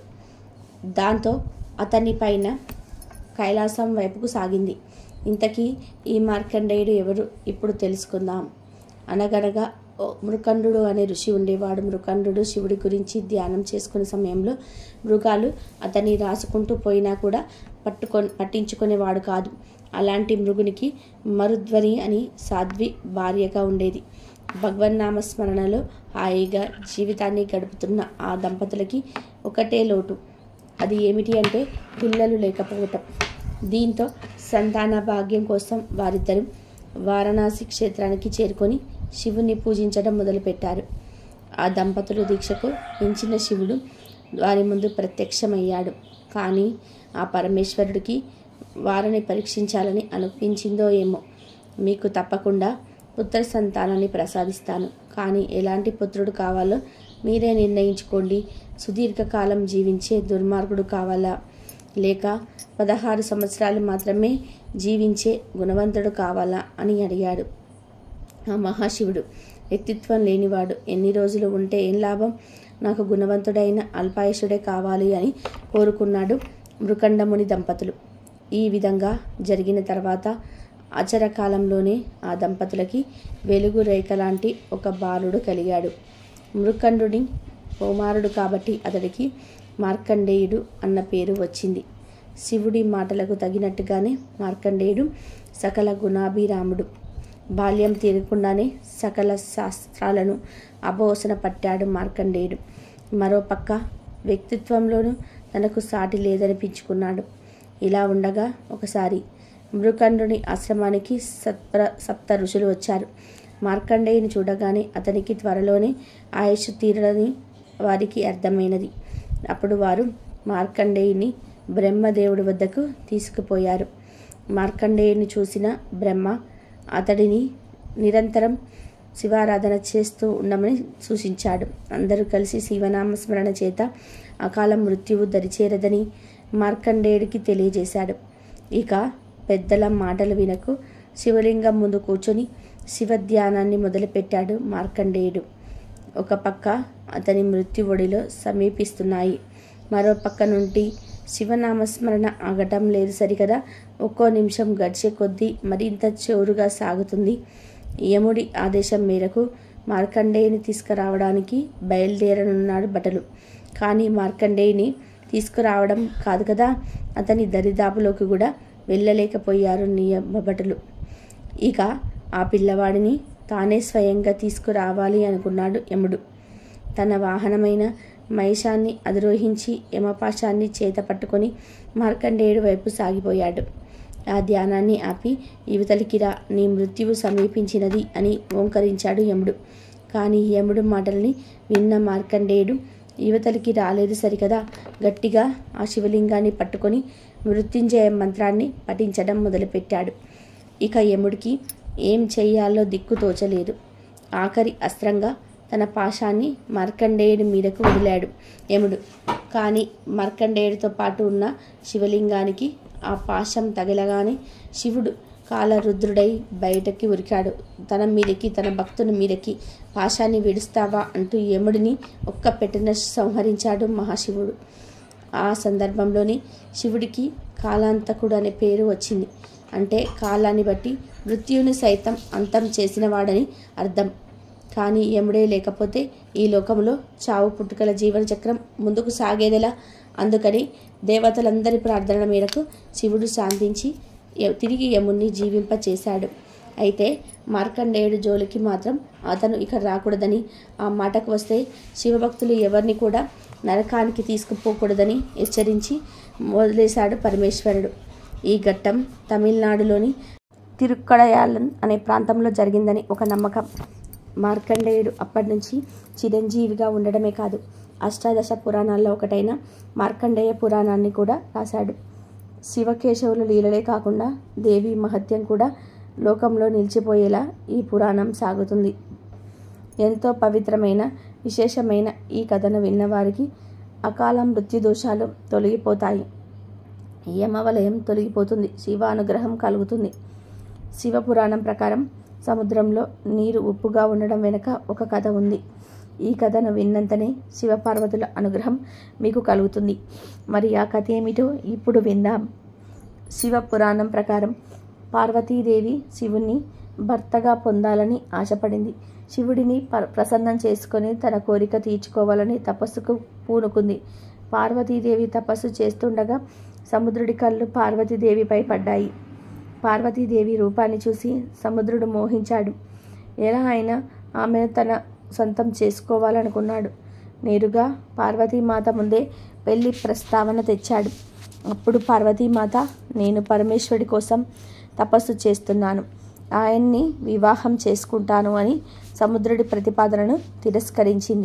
S1: దాంతో అతని పైన కైలాసం వైపుకు సాగింది ఇంతకీ ఈ మార్కండేయుడు ఎవరు ఇప్పుడు తెలుసుకుందాం అనగనగా ఓ మృకండు అనే ఋషి ఉండేవాడు మృకండు శివుడి గురించి ధ్యానం చేసుకునే సమయంలో మృగాలు అతన్ని రాసుకుంటూ పోయినా కూడా పట్టుకొని పట్టించుకునేవాడు కాదు అలాంటి మృగునికి మరుధ్వని అని సాధ్వి భార్యగా ఉండేది భగవన్నామ స్మరణలో హాయిగా జీవితాన్ని గడుపుతున్న ఆ దంపతులకి ఒకటే లోటు అది ఏమిటి అంటే పిల్లలు లేకపోవటం దీంతో సంతాన భాగ్యం కోసం వారిద్దరూ వారణాసి క్షేత్రానికి చేరుకొని శివుని పూజించడం మొదలుపెట్టారు ఆ దంపతుల దీక్షకు మించిన శివుడు వారి ముందు ప్రత్యక్షమయ్యాడు కానీ ఆ పరమేశ్వరుడికి వారిని పరీక్షించాలని అనిపించిందో ఏమో మీకు తప్పకుండా పుత్ర సంతానాన్ని ప్రసాదిస్తాను కానీ ఎలాంటి పుత్రుడు కావాలో మీరే నిర్ణయించుకోండి సుదీర్ఘకాలం జీవించే దుర్మార్గుడు కావాలా లేక పదహారు సంవత్సరాలు మాత్రమే జీవించే గుణవంతుడు కావాలా అని అడిగాడు ఆ మహాశివుడు వ్యక్తిత్వం లేనివాడు ఎన్ని రోజులు ఉంటే ఏం లాభం నాకు గుణవంతుడైన అల్పాయుషుడే కావాలి అని కోరుకున్నాడు మృకండముని దంపతులు ఈ విధంగా జరిగిన తర్వాత అచరకాలంలోనే ఆ దంపతులకి వెలుగు రేఖ లాంటి ఒక బాలుడు కలిగాడు మృకండుని కుమారుడు కాబట్టి అతడికి మార్కండేయుడు అన్న పేరు వచ్చింది శివుడి మాటలకు తగినట్టుగానే మార్కండేయుడు సకల గుణాభిరాముడు బాల్యం తీరకుండానే సకల శాస్త్రాలను అబోసన పట్టాడు మార్కండేయుడు మరోపక్క వ్యక్తిత్వంలోనూ తనకు సాటి లేదనిపించుకున్నాడు ఇలా ఉండగా ఒకసారి మృకండుని ఆశ్రమానికి సత్ప్ర సప్త ఋషులు వచ్చారు మార్కండేయుని చూడగానే అతనికి త్వరలోనే ఆయుష్ తీరని వారికి అర్థమైనది అప్పుడు వారు మార్కండేయుని బ్రహ్మదేవుడి వద్దకు తీసుకుపోయారు మార్కండేయుని చూసిన బ్రహ్మ అతడిని నిరంతరం శివారాధన చేస్తూ ఉండమని సూచించాడు అందరూ కలిసి శివనామ స్మరణ చేత అకాల మృత్యువు దరిచేరదని మార్కండేయుడికి తెలియజేశాడు ఇక పెద్దల మాటలు వినకు శివలింగం ముందు కూర్చొని శివ ధ్యానాన్ని మొదలుపెట్టాడు మార్కండేయుడు ఒక పక్క అతని మృత్యు ఒడిలో సమీపిస్తున్నాయి మరో పక్క నుండి శివనామస్మరణ ఆగటం లేదు సరికదా ఒక్కో నిమిషం గడిచే కొద్దీ మరింత చోరుగా సాగుతుంది యముడి ఆదేశం మేరకు మార్కండేయుని తీసుకురావడానికి బయలుదేరనున్నాడు భటలు కానీ మార్కండేయుని తీసుకురావడం కాదు కదా అతని దరిదాపులోకి కూడా వెళ్ళలేకపోయారు నియమ భటులు ఇక ఆ పిల్లవాడిని తానే స్వయంగా తీసుకురావాలి అనుకున్నాడు యముడు తన వాహనమైన మహిషాన్ని అధిరోహించి యమపాశాన్ని చేత పట్టుకొని మార్కండేయుడు వైపు సాగిపోయాడు ఆ ధ్యానాన్ని ఆపి యువతలికి రా నీ మృత్యువు సమీపించినది అని ఓంకరించాడు యముడు కానీ యముడు మాటల్ని విన్న మార్కండేయుడు యువతలికి రాలేదు సరికదా గట్టిగా ఆ శివలింగాన్ని పట్టుకొని మృత్యుంజయ మంత్రాన్ని పఠించడం మొదలుపెట్టాడు ఇక యముడికి ఏం చెయ్యాలో దిక్కు తోచలేదు ఆఖరి అస్త్రంగా తన పాశాన్ని మార్కండేయుడి మీదకు వదిలాడు యముడు కానీ మార్కండేయుడితో పాటు ఉన్న శివలింగానికి ఆ పాశం తగలగానే శివుడు కాలరుద్రుడై బయటకి ఉరికాడు తన మీదకి తన భక్తుని మీదకి పాశాన్ని విడుస్తావా అంటూ యముడిని ఒక్క పెట్టిన సంహరించాడు మహాశివుడు ఆ సందర్భంలోనే శివుడికి కాలాంతకుడు అనే పేరు వచ్చింది అంటే కాలాన్ని బట్టి మృత్యుని సైతం అంతం చేసినవాడని అర్థం కానీ యముడే లేకపోతే ఈ లోకంలో చావు పుట్టుకల జీవన చక్రం ముందుకు సాగేదెలా అందుకని దేవతలందరి ప్రార్థనల మేరకు శివుడు శాంతించి య- తిరిగి యముణ్ణి జీవింపచేశాడు అయితే మార్కండేయుడు జోలికి మాత్రం అతను ఇక రాకూడదని ఆ మాటకు వస్తే శివభక్తులు ఎవరిని కూడా నరకానికి తీసుకుపోకూడదని హెచ్చరించి వదిలేశాడు పరమేశ్వరుడు ఈ ఘట్టం తమిళనాడులోని తిరుక్కడయాలన్ అనే ప్రాంతంలో జరిగిందని ఒక నమ్మకం మార్కండేయుడు అప్పటి నుంచి చిరంజీవిగా ఉండడమే కాదు అష్టాదశ పురాణాల్లో ఒకటైన మార్కండేయ పురాణాన్ని కూడా రాశాడు శివకేశవుల లీలలే కాకుండా దేవి మహత్యం కూడా లోకంలో నిలిచిపోయేలా ఈ పురాణం సాగుతుంది ఎంతో పవిత్రమైన విశేషమైన ఈ కథను విన్నవారికి అకాల మృత్యు దోషాలు తొలగిపోతాయి యమవలయం తొలగిపోతుంది శివానుగ్రహం కలుగుతుంది శివపురాణం ప్రకారం సముద్రంలో నీరు ఉప్పుగా ఉండడం వెనుక ఒక కథ ఉంది ఈ కథను విన్నంతనే శివపార్వతుల అనుగ్రహం మీకు కలుగుతుంది మరి ఆ కథ ఏమిటో ఇప్పుడు విందాం శివ పురాణం ప్రకారం పార్వతీదేవి శివుణ్ణి భర్తగా పొందాలని ఆశపడింది శివుడిని ప- ప్రసన్నం చేసుకొని తన కోరిక తీర్చుకోవాలని తపస్సుకు పూనుకుంది పార్వతీదేవి తపస్సు చేస్తుండగా సముద్రుడి కళ్ళు పార్వతీదేవిపై పడ్డాయి పార్వతీదేవి రూపాన్ని చూసి సముద్రుడు మోహించాడు ఎలా అయినా ఆమెను తన సొంతం చేసుకోవాలనుకున్నాడు నేరుగా పార్వతీమాత ముందే పెళ్లి ప్రస్తావన తెచ్చాడు అప్పుడు పార్వతీమాత నేను పరమేశ్వరుడి కోసం తపస్సు చేస్తున్నాను ఆయన్ని వివాహం చేసుకుంటాను అని సముద్రుడి ప్రతిపాదనను తిరస్కరించింది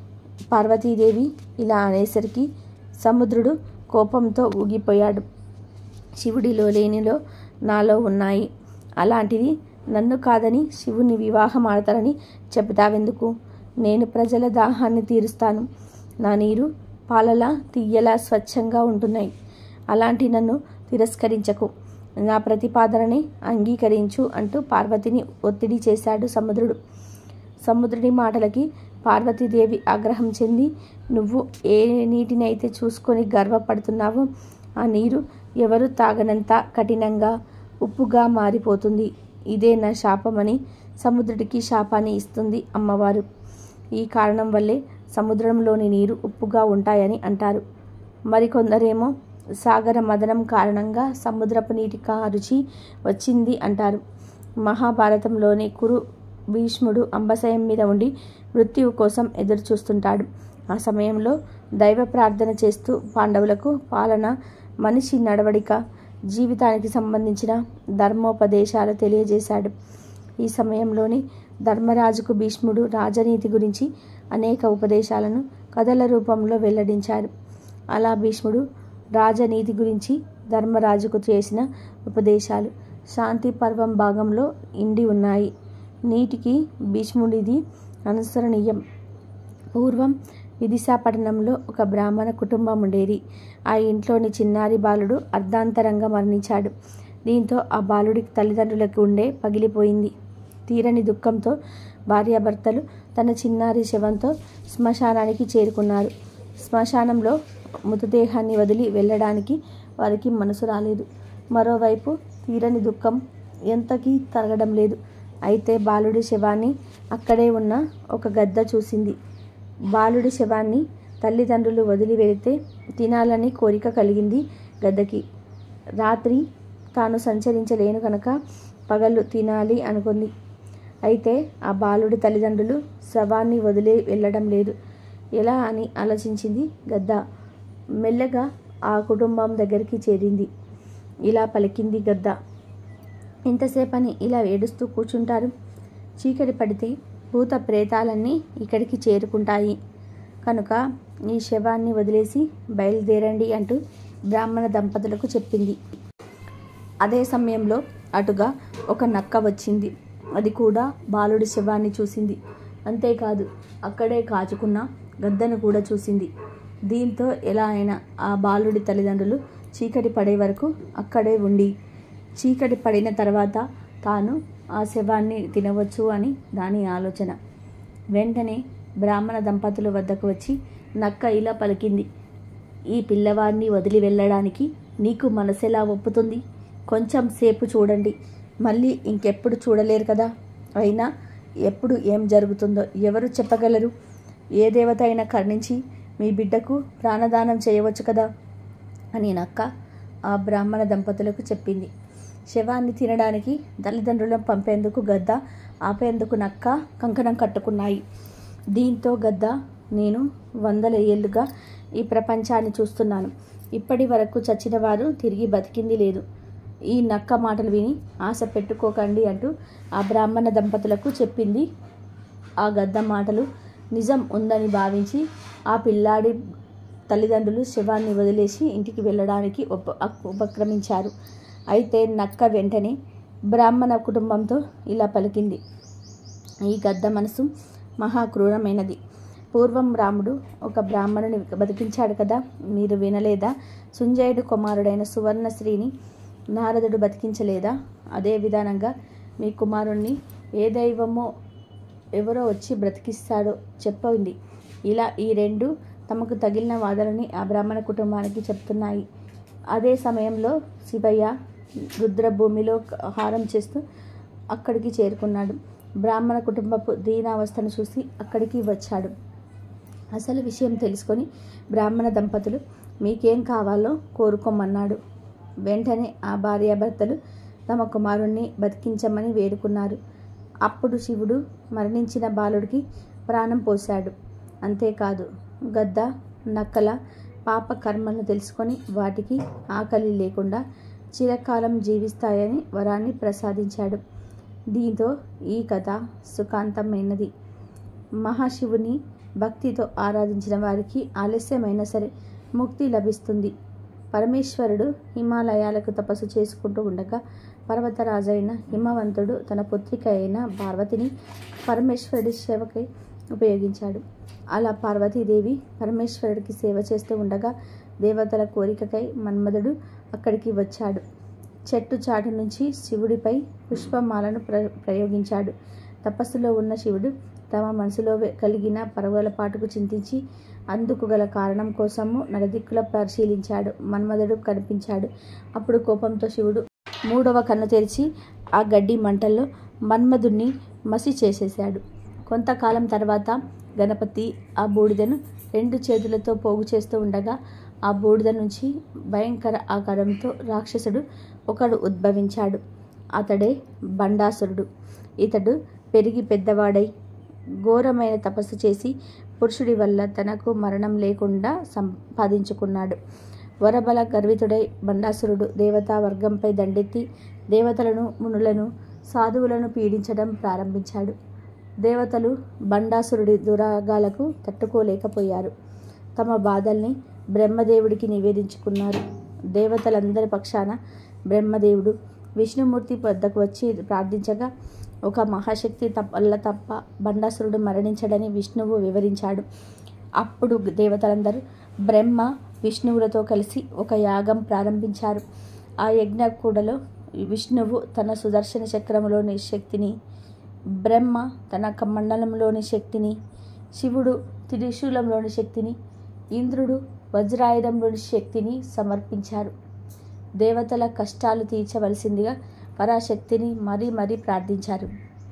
S1: పార్వతీదేవి ఇలా అనేసరికి సముద్రుడు కోపంతో ఊగిపోయాడు శివుడిలో లేనిలో నాలో ఉన్నాయి అలాంటిది నన్ను కాదని శివుని వివాహం ఆడతారని చెబుతావెందుకు నేను ప్రజల దాహాన్ని తీరుస్తాను నా నీరు పాలలా తీయలా స్వచ్ఛంగా ఉంటున్నాయి అలాంటి నన్ను తిరస్కరించకు నా ప్రతిపాదనని అంగీకరించు అంటూ పార్వతిని ఒత్తిడి చేశాడు సముద్రుడు సముద్రుడి మాటలకి పార్వతీదేవి ఆగ్రహం చెంది నువ్వు ఏ నీటినైతే చూసుకొని గర్వపడుతున్నావో ఆ నీరు ఎవరు తాగనంత కఠినంగా ఉప్పుగా మారిపోతుంది ఇదే నా శాపమని సముద్రుడికి శాపాన్ని ఇస్తుంది అమ్మవారు ఈ కారణం వల్లే సముద్రంలోని నీరు ఉప్పుగా ఉంటాయని అంటారు మరికొందరేమో సాగర మదనం కారణంగా సముద్రపు నీటి రుచి వచ్చింది అంటారు మహాభారతంలోని కురు భీష్ముడు అంబశయం మీద ఉండి మృత్యువు కోసం ఎదురు చూస్తుంటాడు ఆ సమయంలో దైవ ప్రార్థన చేస్తూ పాండవులకు పాలన మనిషి నడవడిక జీవితానికి సంబంధించిన ధర్మోపదేశాలు తెలియజేశాడు ఈ సమయంలోనే ధర్మరాజుకు భీష్ముడు రాజనీతి గురించి అనేక ఉపదేశాలను కథల రూపంలో వెల్లడించాడు అలా భీష్ముడు రాజనీతి గురించి ధర్మరాజుకు చేసిన ఉపదేశాలు శాంతి పర్వం భాగంలో ఇండి ఉన్నాయి నీటికి భీష్ముడిది అనుసరణీయం పూర్వం విదిశాపట్నంలో ఒక బ్రాహ్మణ కుటుంబం ఉండేది ఆ ఇంట్లోని చిన్నారి బాలుడు అర్ధాంతరంగా మరణించాడు దీంతో ఆ బాలుడికి తల్లిదండ్రులకు ఉండే పగిలిపోయింది తీరని దుఃఖంతో భార్యాభర్తలు తన చిన్నారి శవంతో శ్మశానానికి చేరుకున్నారు శ్మశానంలో మృతదేహాన్ని వదిలి వెళ్ళడానికి వారికి మనసు రాలేదు మరోవైపు తీరని దుఃఖం ఎంతకీ తరగడం లేదు అయితే బాలుడి శవాన్ని అక్కడే ఉన్న ఒక గద్ద చూసింది బాలుడి శవాన్ని తల్లిదండ్రులు వదిలి వెళితే తినాలని కోరిక కలిగింది గద్దకి రాత్రి తాను సంచరించలేను కనుక పగలు తినాలి అనుకుంది అయితే ఆ బాలుడి తల్లిదండ్రులు శవాన్ని వదిలి వెళ్ళడం లేదు ఎలా అని ఆలోచించింది గద్ద మెల్లగా ఆ కుటుంబం దగ్గరికి చేరింది ఇలా పలికింది గద్ద ఇంతసేపని ఇలా ఏడుస్తూ కూర్చుంటారు చీకటి పడితే భూత ప్రేతాలన్నీ ఇక్కడికి చేరుకుంటాయి కనుక ఈ శవాన్ని వదిలేసి బయలుదేరండి అంటూ బ్రాహ్మణ దంపతులకు చెప్పింది అదే సమయంలో అటుగా ఒక నక్క వచ్చింది అది కూడా బాలుడి శవాన్ని చూసింది అంతేకాదు అక్కడే కాచుకున్న గద్దను కూడా చూసింది దీంతో ఎలా అయినా ఆ బాలుడి తల్లిదండ్రులు చీకటి పడే వరకు అక్కడే ఉండి చీకటి పడిన తర్వాత తాను ఆ శవాన్ని తినవచ్చు అని దాని ఆలోచన వెంటనే బ్రాహ్మణ దంపతుల వద్దకు వచ్చి నక్క ఇలా పలికింది ఈ పిల్లవాడిని వదిలి వెళ్ళడానికి నీకు మనసెలా ఒప్పుతుంది కొంచెం సేపు చూడండి మళ్ళీ ఇంకెప్పుడు చూడలేరు కదా అయినా ఎప్పుడు ఏం జరుగుతుందో ఎవరు చెప్పగలరు ఏ దేవత అయినా కరుణించి మీ బిడ్డకు ప్రాణదానం చేయవచ్చు కదా అని నక్క ఆ బ్రాహ్మణ దంపతులకు చెప్పింది శవాన్ని తినడానికి తల్లిదండ్రులను పంపేందుకు గద్ద ఆపేందుకు నక్క కంకణం కట్టుకున్నాయి దీంతో గద్ద నేను వందల ఏళ్ళుగా ఈ ప్రపంచాన్ని చూస్తున్నాను ఇప్పటి వరకు చచ్చిన వారు తిరిగి బతికింది లేదు ఈ నక్క మాటలు విని ఆశ పెట్టుకోకండి అంటూ ఆ బ్రాహ్మణ దంపతులకు చెప్పింది ఆ గద్ద మాటలు నిజం ఉందని భావించి ఆ పిల్లాడి తల్లిదండ్రులు శవాన్ని వదిలేసి ఇంటికి వెళ్ళడానికి ఉప ఉపక్రమించారు అయితే నక్క వెంటనే బ్రాహ్మణ కుటుంబంతో ఇలా పలికింది ఈ గద్ద మనసు మహా క్రూరమైనది పూర్వం రాముడు ఒక బ్రాహ్మణుని బతికించాడు కదా మీరు వినలేదా సుంజయుడు కుమారుడైన సువర్ణశ్రీని నారదుడు బతికించలేదా అదే విధానంగా మీ కుమారుణ్ణి ఏ దైవమో ఎవరో వచ్చి బ్రతికిస్తాడో చెప్పండి ఇలా ఈ రెండు తమకు తగిలిన వాదనని ఆ బ్రాహ్మణ కుటుంబానికి చెప్తున్నాయి అదే సమయంలో శివయ్య రుద్రభూమిలో హారం చేస్తూ అక్కడికి చేరుకున్నాడు బ్రాహ్మణ కుటుంబపు దీనావస్థను చూసి అక్కడికి వచ్చాడు అసలు విషయం తెలుసుకొని బ్రాహ్మణ దంపతులు మీకేం కావాలో కోరుకోమన్నాడు వెంటనే ఆ భార్యాభర్తలు తమ కుమారుణ్ణి బతికించమని వేడుకున్నారు అప్పుడు శివుడు మరణించిన బాలుడికి ప్రాణం పోశాడు అంతేకాదు గద్ద నక్కల పాప కర్మలను తెలుసుకొని వాటికి ఆకలి లేకుండా చిరకాలం జీవిస్తాయని వరాన్ని ప్రసాదించాడు దీంతో ఈ కథ సుఖాంతమైనది మహాశివుని భక్తితో ఆరాధించిన వారికి ఆలస్యమైనా సరే ముక్తి లభిస్తుంది పరమేశ్వరుడు హిమాలయాలకు తపస్సు చేసుకుంటూ ఉండగా పర్వతరాజైన హిమవంతుడు తన పుత్రిక అయిన పార్వతిని పరమేశ్వరుడి సేవకై ఉపయోగించాడు అలా పార్వతీదేవి పరమేశ్వరుడికి సేవ చేస్తూ ఉండగా దేవతల కోరికకై మన్మధుడు అక్కడికి వచ్చాడు చెట్టు చాటు నుంచి శివుడిపై పుష్పమాలను ప్ర ప్రయోగించాడు తపస్సులో ఉన్న శివుడు తమ మనసులో వె- కలిగిన పరుగులపాటుకు చింతించి అందుకు గల కారణం కోసము నలుదిక్కుల పరిశీలించాడు మన్మధుడు కనిపించాడు అప్పుడు కోపంతో శివుడు మూడవ కన్ను తెరిచి ఆ గడ్డి మంటల్లో మన్మధుణ్ణి మసి చేసేశాడు కొంతకాలం తర్వాత గణపతి ఆ బూడిదను రెండు చేతులతో పోగు చేస్తూ ఉండగా ఆ బూడిద నుంచి భయంకర ఆకారంతో రాక్షసుడు ఒకడు ఉద్భవించాడు అతడే బండాసురుడు ఇతడు పెరిగి పెద్దవాడై ఘోరమైన తపస్సు చేసి పురుషుడి వల్ల తనకు మరణం లేకుండా సంపాదించుకున్నాడు వరబల గర్వితుడై బండాసురుడు దేవతా వర్గంపై దండెత్తి దేవతలను మునులను సాధువులను పీడించడం ప్రారంభించాడు దేవతలు బండాసురుడి దురాగాలకు తట్టుకోలేకపోయారు తమ బాధల్ని బ్రహ్మదేవుడికి నివేదించుకున్నారు దేవతలందరి పక్షాన బ్రహ్మదేవుడు విష్ణుమూర్తి వద్దకు వచ్చి ప్రార్థించగా ఒక మహాశక్తి తప్ప వల్ల తప్ప బండాసురుడు మరణించడని విష్ణువు వివరించాడు అప్పుడు దేవతలందరూ బ్రహ్మ విష్ణువులతో కలిసి ఒక యాగం ప్రారంభించారు ఆ యజ్ఞ కూడలో విష్ణువు తన సుదర్శన చక్రములోని శక్తిని బ్రహ్మ తన కమండలంలోని శక్తిని శివుడు త్రిశూలంలోని శక్తిని ఇంద్రుడు వజ్రాయుధంలోని శక్తిని సమర్పించారు దేవతల కష్టాలు తీర్చవలసిందిగా పరాశక్తిని మరీ మరీ ప్రార్థించారు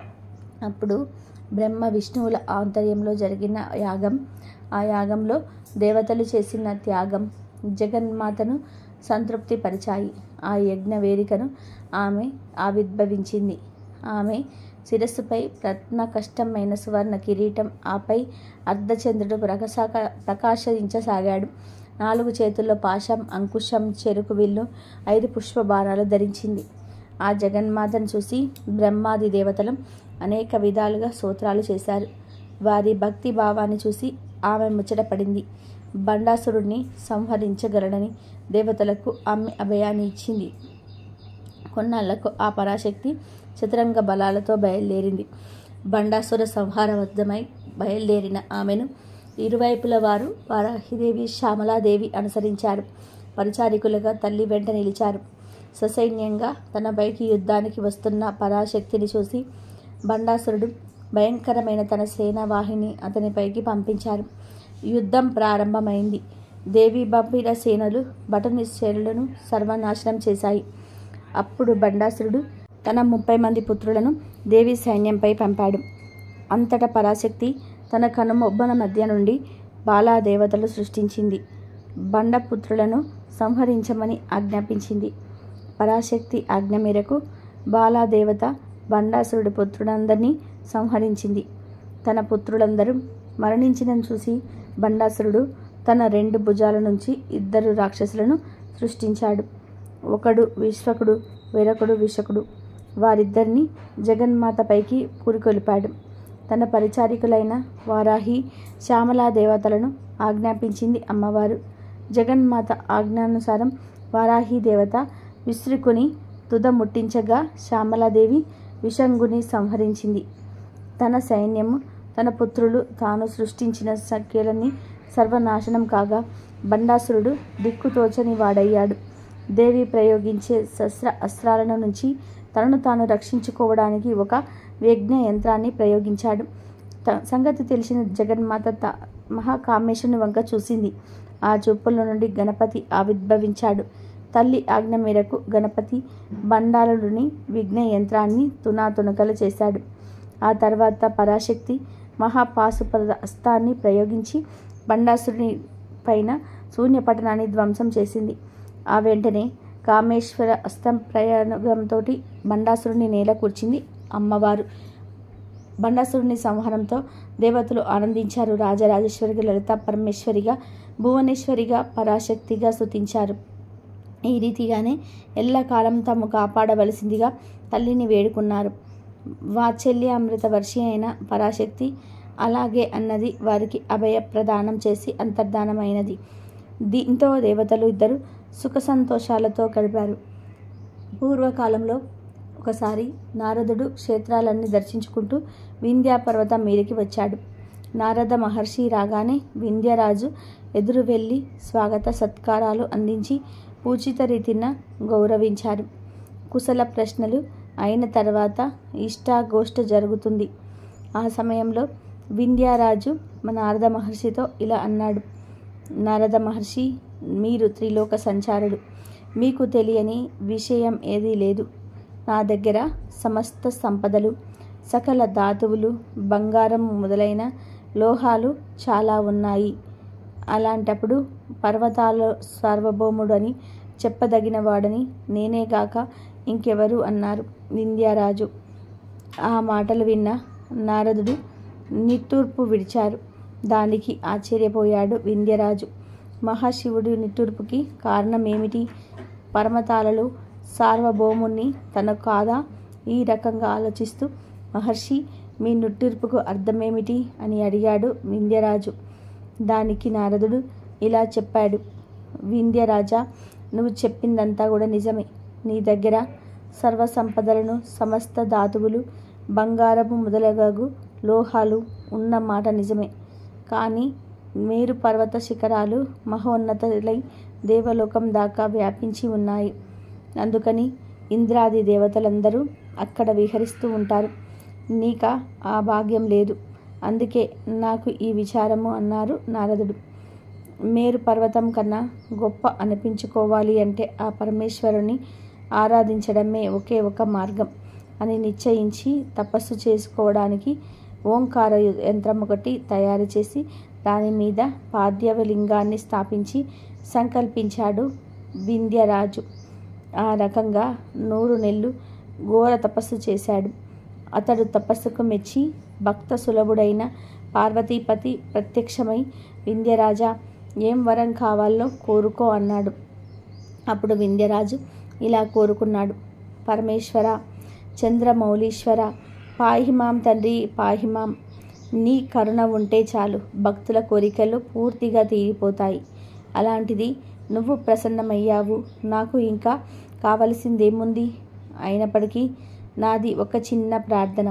S1: అప్పుడు బ్రహ్మ విష్ణువుల ఆంతర్యంలో జరిగిన యాగం ఆ యాగంలో దేవతలు చేసిన త్యాగం జగన్మాతను సంతృప్తిపరిచాయి ఆ యజ్ఞ వేదికను ఆమె ఆవిర్భవించింది ఆమె శిరస్సుపై రత్న కష్టమైన సువర్ణ కిరీటం ఆపై అర్ధచంద్రుడు ప్రకాశ ప్రకాశించసాగాడు నాలుగు చేతుల్లో పాశం అంకుశం చెరుకు విల్లు ఐదు పుష్ప బాణాలు ధరించింది ఆ జగన్మాతను చూసి బ్రహ్మాది దేవతలు అనేక విధాలుగా స్తోత్రాలు చేశారు వారి భక్తి భావాన్ని చూసి ఆమె ముచ్చటపడింది బండాసురుడిని సంహరించగలడని దేవతలకు ఆమె అభయాన్ని ఇచ్చింది కొన్నాళ్లకు ఆ పరాశక్తి చతురంగ బలాలతో బయలుదేరింది బండాసుర సంహారబద్ధమై బయలుదేరిన ఆమెను ఇరువైపుల వారు వారాహిదేవి శ్యామలాదేవి అనుసరించారు పరిచారికులుగా తల్లి వెంట నిలిచారు ససైన్యంగా తన పైకి యుద్ధానికి వస్తున్న పరాశక్తిని చూసి బండాసురుడు భయంకరమైన తన సేనావాహిని అతనిపైకి పంపించారు యుద్ధం ప్రారంభమైంది దేవి పంపిన సేనలు బటని సేనలను సర్వనాశనం చేశాయి అప్పుడు బండాసురుడు తన ముప్పై మంది పుత్రులను దేవి సైన్యంపై పంపాడు అంతటా పరాశక్తి తన కనుమొబ్బన మధ్య నుండి బాలాదేవతలు సృష్టించింది బండపుత్రులను సంహరించమని ఆజ్ఞాపించింది పరాశక్తి ఆజ్ఞ మేరకు బాలాదేవత బండాసురుడి పుత్రులందరినీ సంహరించింది తన పుత్రులందరూ మరణించిన చూసి బండాసురుడు తన రెండు భుజాల నుంచి ఇద్దరు రాక్షసులను సృష్టించాడు ఒకడు విశ్వకుడు వేరొకడు విషకుడు వారిద్దరిని జగన్మాతపైకి పురికొల్పాడు తన పరిచారికులైన వారాహి శ్యామలా దేవతలను ఆజ్ఞాపించింది అమ్మవారు జగన్మాత ఆజ్ఞానుసారం వారాహి దేవత విశ్రుకుని తుద ముట్టించగా శ్యామలాదేవి విషంగుని సంహరించింది తన సైన్యము తన పుత్రులు తాను సృష్టించిన సంఖ్యలన్నీ సర్వనాశనం కాగా బండాసురుడు దిక్కుతోచని వాడయ్యాడు దేవి ప్రయోగించే శస్త్ర అస్త్రాలను నుంచి తనను తాను రక్షించుకోవడానికి ఒక యజ్ఞ యంత్రాన్ని ప్రయోగించాడు త సంగతి తెలిసిన జగన్మాత త మహాకామేశుని వంక చూసింది ఆ చూపుల నుండి గణపతి ఆవిర్భవించాడు తల్లి ఆజ్ఞ మేరకు గణపతి బండాలుని విఘ్న యంత్రాన్ని తునాతునకలు చేశాడు ఆ తర్వాత పరాశక్తి మహాపాశుపద అస్తాన్ని ప్రయోగించి బండాసురుని పైన శూన్యపట్టణాన్ని ధ్వంసం చేసింది ఆ వెంటనే కామేశ్వర అస్తం ప్రయోగంతో బండాసురుని నేల కూర్చింది అమ్మవారు బండాసురుని సంహారంతో దేవతలు ఆనందించారు రాజరాజేశ్వరిగా లలిత పరమేశ్వరిగా భువనేశ్వరిగా పరాశక్తిగా స్తుతించారు ఈ రీతిగానే ఎల్లకాలం తాము కాపాడవలసిందిగా తల్లిని వేడుకున్నారు వాత్సల్య అమృత వర్షి అయిన పరాశక్తి అలాగే అన్నది వారికి అభయ ప్రదానం చేసి అంతర్ధానమైనది దీంతో దేవతలు ఇద్దరు సుఖ సంతోషాలతో గడిపారు పూర్వకాలంలో ఒకసారి నారదుడు క్షేత్రాలన్నీ దర్శించుకుంటూ వింధ్యా పర్వతం మీదకి వచ్చాడు నారద మహర్షి రాగానే వింధ్యరాజు ఎదురు వెళ్ళి స్వాగత సత్కారాలు అందించి పూజిత రీతిన గౌరవించారు కుశల ప్రశ్నలు అయిన తర్వాత ఇష్టాగోష్ఠ జరుగుతుంది ఆ సమయంలో వింధ్యారాజు మన నారద మహర్షితో ఇలా అన్నాడు నారద మహర్షి మీరు త్రిలోక సంచారుడు మీకు తెలియని విషయం ఏదీ లేదు నా దగ్గర సమస్త సంపదలు సకల ధాతువులు బంగారం మొదలైన లోహాలు చాలా ఉన్నాయి అలాంటప్పుడు పర్వతాల సార్వభౌముడు అని చెప్పదగిన వాడని నేనే గాక ఇంకెవరు అన్నారు వింధ్యారాజు ఆ మాటలు విన్న నారదుడు నిట్టూర్పు విడిచారు దానికి ఆశ్చర్యపోయాడు వింధ్యరాజు మహాశివుడి నిట్టూర్పుకి కారణం ఏమిటి పరమతాలలో సార్వభౌముణ్ణి తన కాదా ఈ రకంగా ఆలోచిస్తూ మహర్షి మీ నిట్టూర్పుకు అర్థమేమిటి అని అడిగాడు వింధ్యరాజు దానికి నారదుడు ఇలా చెప్పాడు వింధ్యరాజా నువ్వు చెప్పిందంతా కూడా నిజమే నీ దగ్గర సర్వ సంపదలను సమస్త ధాతువులు బంగారము మొదలగు లోహాలు ఉన్న మాట నిజమే కానీ మేరు పర్వత శిఖరాలు మహోన్నతులై దేవలోకం దాకా వ్యాపించి ఉన్నాయి అందుకని ఇంద్రాది దేవతలందరూ అక్కడ విహరిస్తూ ఉంటారు నీక ఆ భాగ్యం లేదు అందుకే నాకు ఈ విచారము అన్నారు నారదుడు మేరు పర్వతం కన్నా గొప్ప అనిపించుకోవాలి అంటే ఆ పరమేశ్వరుని ఆరాధించడమే ఒకే ఒక మార్గం అని నిశ్చయించి తపస్సు చేసుకోవడానికి ఓంకార యంత్రం ఒకటి తయారు చేసి దాని మీద పాద్యవలింగాన్ని స్థాపించి సంకల్పించాడు వింధ్యరాజు ఆ రకంగా నూరు నెలలు ఘోర తపస్సు చేశాడు అతడు తపస్సుకు మెచ్చి భక్త సులభుడైన పార్వతీపతి ప్రత్యక్షమై వింధ్యరాజా ఏం వరం కావాలో కోరుకో అన్నాడు అప్పుడు వింధ్యరాజు ఇలా కోరుకున్నాడు పరమేశ్వర చంద్రమౌళీశ్వర పాహిమాం తండ్రి పాహిమాం నీ కరుణ ఉంటే చాలు భక్తుల కోరికలు పూర్తిగా తీరిపోతాయి అలాంటిది నువ్వు ప్రసన్నమయ్యావు నాకు ఇంకా కావలసిందేముంది అయినప్పటికీ నాది ఒక చిన్న ప్రార్థన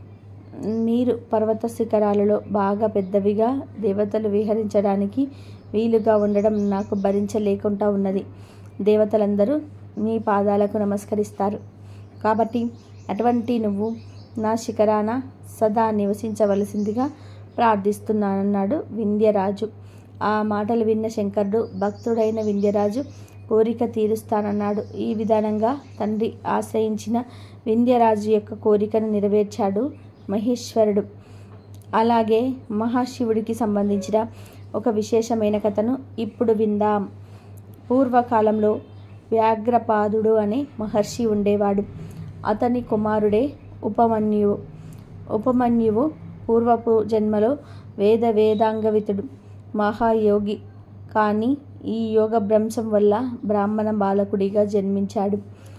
S1: మీరు పర్వత శిఖరాలలో బాగా పెద్దవిగా దేవతలు విహరించడానికి వీలుగా ఉండడం నాకు భరించలేకుండా ఉన్నది దేవతలందరూ మీ పాదాలకు నమస్కరిస్తారు కాబట్టి అటువంటి నువ్వు నా శిఖరాన సదా నివసించవలసిందిగా ప్రార్థిస్తున్నానన్నాడు వింధ్యరాజు ఆ మాటలు విన్న శంకరుడు భక్తుడైన వింధ్యరాజు కోరిక తీరుస్తానన్నాడు ఈ విధానంగా తండ్రి ఆశ్రయించిన వింధ్యరాజు యొక్క కోరికను నెరవేర్చాడు మహేశ్వరుడు అలాగే మహాశివుడికి సంబంధించిన ఒక విశేషమైన కథను ఇప్పుడు విందాం పూర్వకాలంలో వ్యాఘ్రపాదుడు అనే మహర్షి ఉండేవాడు అతని కుమారుడే ఉపమన్యువు ఉపమన్యువు పూర్వపు జన్మలో వేద వేదాంగవితుడు మహాయోగి కానీ ఈ యోగ భ్రంశం వల్ల బ్రాహ్మణ బాలకుడిగా జన్మించాడు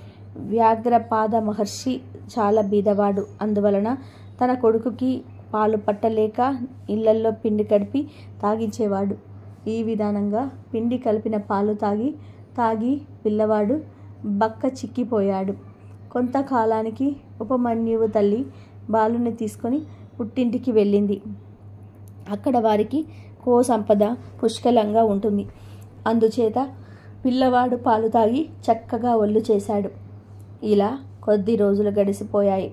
S1: వ్యాఘ్రపాద మహర్షి చాలా బీదవాడు అందువలన తన కొడుకుకి పాలు పట్టలేక ఇళ్లల్లో పిండి కడిపి తాగించేవాడు ఈ విధానంగా పిండి కలిపిన పాలు తాగి తాగి పిల్లవాడు బక్క చిక్కిపోయాడు కొంతకాలానికి ఉపమన్యువు తల్లి బాలుని తీసుకొని పుట్టింటికి వెళ్ళింది అక్కడ వారికి కో సంపద పుష్కలంగా ఉంటుంది అందుచేత పిల్లవాడు పాలు తాగి చక్కగా ఒళ్ళు చేశాడు ఇలా కొద్ది రోజులు గడిచిపోయాయి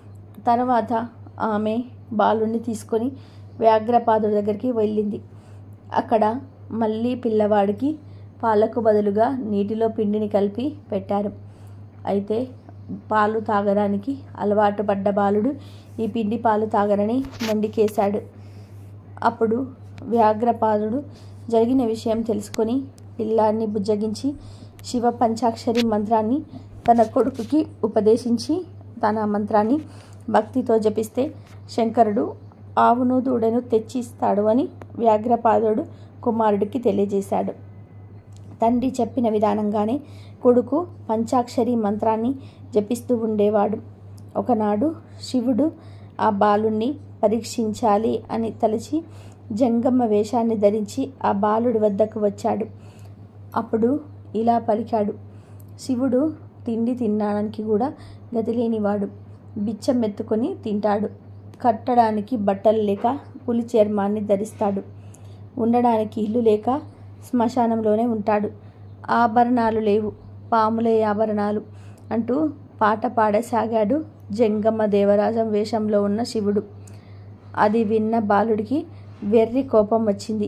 S1: తర్వాత ఆమె బాలుని తీసుకొని వ్యాఘ్రపాదుడి దగ్గరికి వెళ్ళింది అక్కడ మళ్ళీ పిల్లవాడికి పాలకు బదులుగా నీటిలో పిండిని కలిపి పెట్టారు అయితే పాలు తాగడానికి అలవాటు పడ్డ బాలుడు ఈ పిండి పాలు తాగరని మొండికేశాడు అప్పుడు వ్యాఘ్రపాదుడు జరిగిన విషయం తెలుసుకొని పిల్లాన్ని బుజ్జగించి శివ పంచాక్షరి మంత్రాన్ని తన కొడుకుకి ఉపదేశించి తన మంత్రాన్ని భక్తితో జపిస్తే శంకరుడు ఆవును దూడను తెచ్చి ఇస్తాడు అని వ్యాఘ్రపాదుడు కుమారుడికి తెలియజేశాడు తండ్రి చెప్పిన విధానంగానే కొడుకు పంచాక్షరి మంత్రాన్ని జపిస్తూ ఉండేవాడు ఒకనాడు శివుడు ఆ బాలుణ్ణి పరీక్షించాలి అని తలచి జంగమ్మ వేషాన్ని ధరించి ఆ బాలుడి వద్దకు వచ్చాడు అప్పుడు ఇలా పలికాడు శివుడు తిండి తినడానికి కూడా గతి లేనివాడు బిచ్చం ఎత్తుకొని తింటాడు కట్టడానికి బట్టలు లేక పులి చర్మాన్ని ధరిస్తాడు ఉండడానికి ఇల్లు లేక శ్మశానంలోనే ఉంటాడు ఆభరణాలు లేవు పాములే ఆభరణాలు అంటూ పాట పాడసాగాడు జంగమ్మ దేవరాజం వేషంలో ఉన్న శివుడు అది విన్న బాలుడికి వెర్రి కోపం వచ్చింది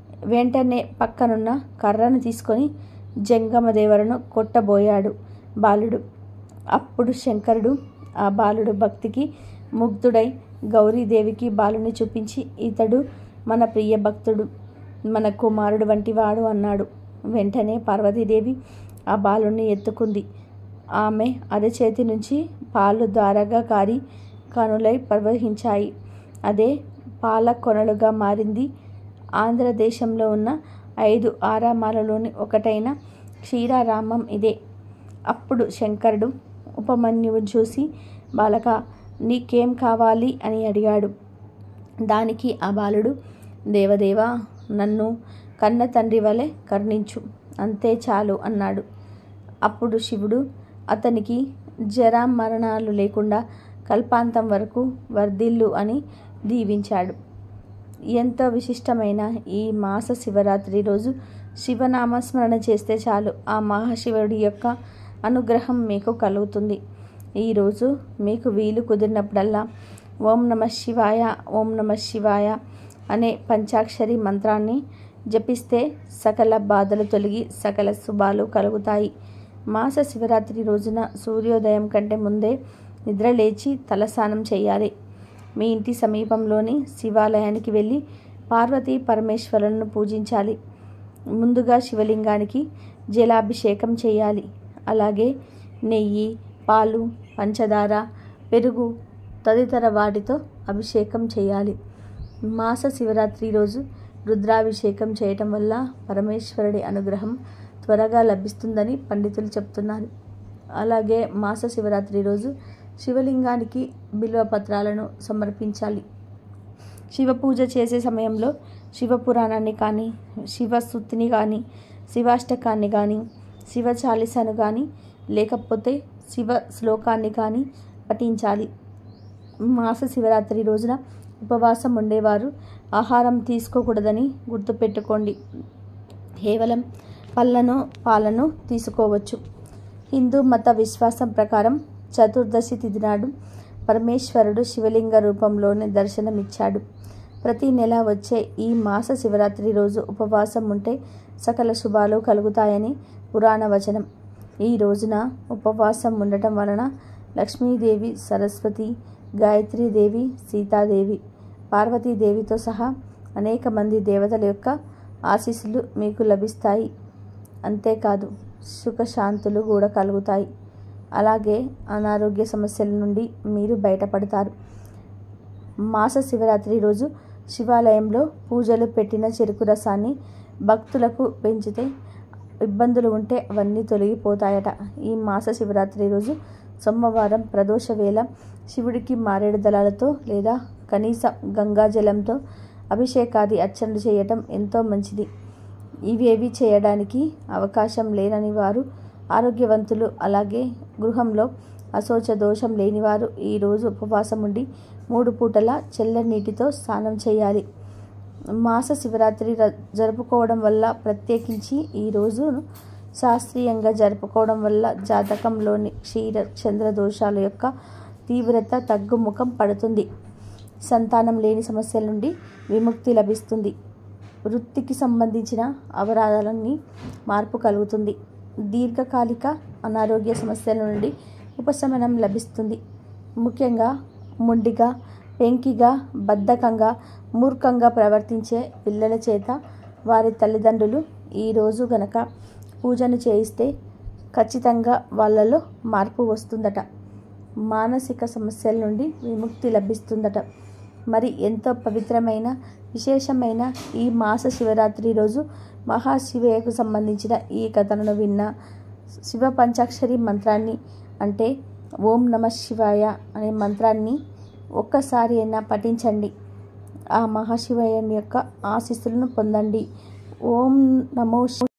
S1: వెంటనే పక్కనున్న కర్రను తీసుకొని జంగమ్మ దేవరను కొట్టబోయాడు బాలుడు అప్పుడు శంకరుడు ఆ బాలుడు భక్తికి ముగ్ధుడై గౌరీదేవికి బాలుని చూపించి ఇతడు మన ప్రియ భక్తుడు మన కుమారుడు వంటివాడు అన్నాడు వెంటనే పార్వతీదేవి ఆ బాలుని ఎత్తుకుంది ఆమె అరచేతి నుంచి పాలు ద్వారగా కారి కనులై ప్రవహించాయి అదే పాల కొనలుగా మారింది ఆంధ్రదేశంలో ఉన్న ఐదు ఆరామాలలోని ఒకటైన క్షీరారామం ఇదే అప్పుడు శంకరుడు ఉపమన్యువుని చూసి బాలక నీకేం కావాలి అని అడిగాడు దానికి ఆ బాలుడు దేవదేవా నన్ను కన్న తండ్రి వలె కరుణించు అంతే చాలు అన్నాడు అప్పుడు శివుడు అతనికి జరా మరణాలు లేకుండా కల్పాంతం వరకు వర్ధిల్లు అని దీవించాడు ఎంతో విశిష్టమైన ఈ మాస శివరాత్రి రోజు శివనామస్మరణ చేస్తే చాలు ఆ మహాశివుడి యొక్క అనుగ్రహం మీకు కలుగుతుంది ఈరోజు మీకు వీలు కుదిరినప్పుడల్లా ఓం నమ శివాయ ఓం నమ శివాయ అనే పంచాక్షరి మంత్రాన్ని జపిస్తే సకల బాధలు తొలగి సకల శుభాలు కలుగుతాయి మాస శివరాత్రి రోజున సూర్యోదయం కంటే ముందే నిద్రలేచి తలస్నానం చేయాలి మీ ఇంటి సమీపంలోని శివాలయానికి వెళ్ళి పార్వతీ పరమేశ్వరులను పూజించాలి ముందుగా శివలింగానికి జలాభిషేకం చేయాలి అలాగే నెయ్యి పాలు పంచదార పెరుగు తదితర వాటితో అభిషేకం చేయాలి మాస శివరాత్రి రోజు రుద్రాభిషేకం చేయటం వల్ల పరమేశ్వరుడి అనుగ్రహం త్వరగా లభిస్తుందని పండితులు చెప్తున్నారు అలాగే మాస శివరాత్రి రోజు శివలింగానికి బిల్వ పత్రాలను సమర్పించాలి శివ పూజ చేసే సమయంలో శివ పురాణాన్ని కానీ శివస్తుతిని కానీ శివాష్టకాన్ని కానీ శివ చాలీసాను కానీ లేకపోతే శివ శ్లోకాన్ని కానీ పఠించాలి మాస శివరాత్రి రోజున ఉపవాసం ఉండేవారు ఆహారం తీసుకోకూడదని గుర్తుపెట్టుకోండి కేవలం పళ్ళను పాలను తీసుకోవచ్చు హిందూ మత విశ్వాసం ప్రకారం చతుర్దశి తిథి నాడు పరమేశ్వరుడు శివలింగ రూపంలోనే దర్శనమిచ్చాడు ప్రతి నెల వచ్చే ఈ మాస శివరాత్రి రోజు ఉపవాసం ఉంటే సకల శుభాలు కలుగుతాయని పురాణ వచనం ఈ రోజున ఉపవాసం ఉండటం వలన లక్ష్మీదేవి సరస్వతి గాయత్రీదేవి సీతాదేవి పార్వతీదేవితో సహా అనేక మంది దేవతల యొక్క ఆశీస్సులు మీకు లభిస్తాయి అంతేకాదు సుఖశాంతులు కూడా కలుగుతాయి అలాగే అనారోగ్య సమస్యల నుండి మీరు బయటపడతారు మాస శివరాత్రి రోజు శివాలయంలో పూజలు పెట్టిన చెరుకు రసాన్ని భక్తులకు పెంచితే ఇబ్బందులు ఉంటే అవన్నీ తొలగిపోతాయట ఈ మాస శివరాత్రి రోజు సోమవారం ప్రదోష వేళ శివుడికి మారేడు దళాలతో లేదా కనీసం గంగాజలంతో అభిషేకాది అర్చనలు చేయటం ఎంతో మంచిది ఇవేవి చేయడానికి అవకాశం లేనని వారు ఆరోగ్యవంతులు అలాగే గృహంలో అశోచ దోషం లేనివారు ఈరోజు ఉపవాసం ఉండి మూడు పూటల చల్లని నీటితో స్నానం చేయాలి మాస శివరాత్రి ర- జరుపుకోవడం వల్ల ప్రత్యేకించి ఈ రోజును శాస్త్రీయంగా జరుపుకోవడం వల్ల జాతకంలోని క్షీర చంద్ర దోషాల యొక్క తీవ్రత తగ్గుముఖం పడుతుంది సంతానం లేని సమస్యల నుండి విముక్తి లభిస్తుంది వృత్తికి సంబంధించిన అపరాధాలన్నీ మార్పు కలుగుతుంది దీర్ఘకాలిక అనారోగ్య సమస్యల నుండి ఉపశమనం లభిస్తుంది ముఖ్యంగా మొండిగా పెంకిగా బద్ధకంగా మూర్ఖంగా ప్రవర్తించే పిల్లల చేత వారి తల్లిదండ్రులు ఈరోజు గనక పూజను చేయిస్తే ఖచ్చితంగా వాళ్ళలో మార్పు వస్తుందట మానసిక సమస్యల నుండి విముక్తి లభిస్తుందట మరి ఎంతో పవిత్రమైన విశేషమైన ఈ మాస శివరాత్రి రోజు మహాశివయ్యకు సంబంధించిన ఈ కథలను విన్న శివ పంచాక్షరి మంత్రాన్ని అంటే ఓం నమ శివాయ అనే మంత్రాన్ని ఒక్కసారి అయినా పఠించండి ఆ మహాశివయ్యని యొక్క ఆశీస్సులను పొందండి ఓం నమో శివాయ.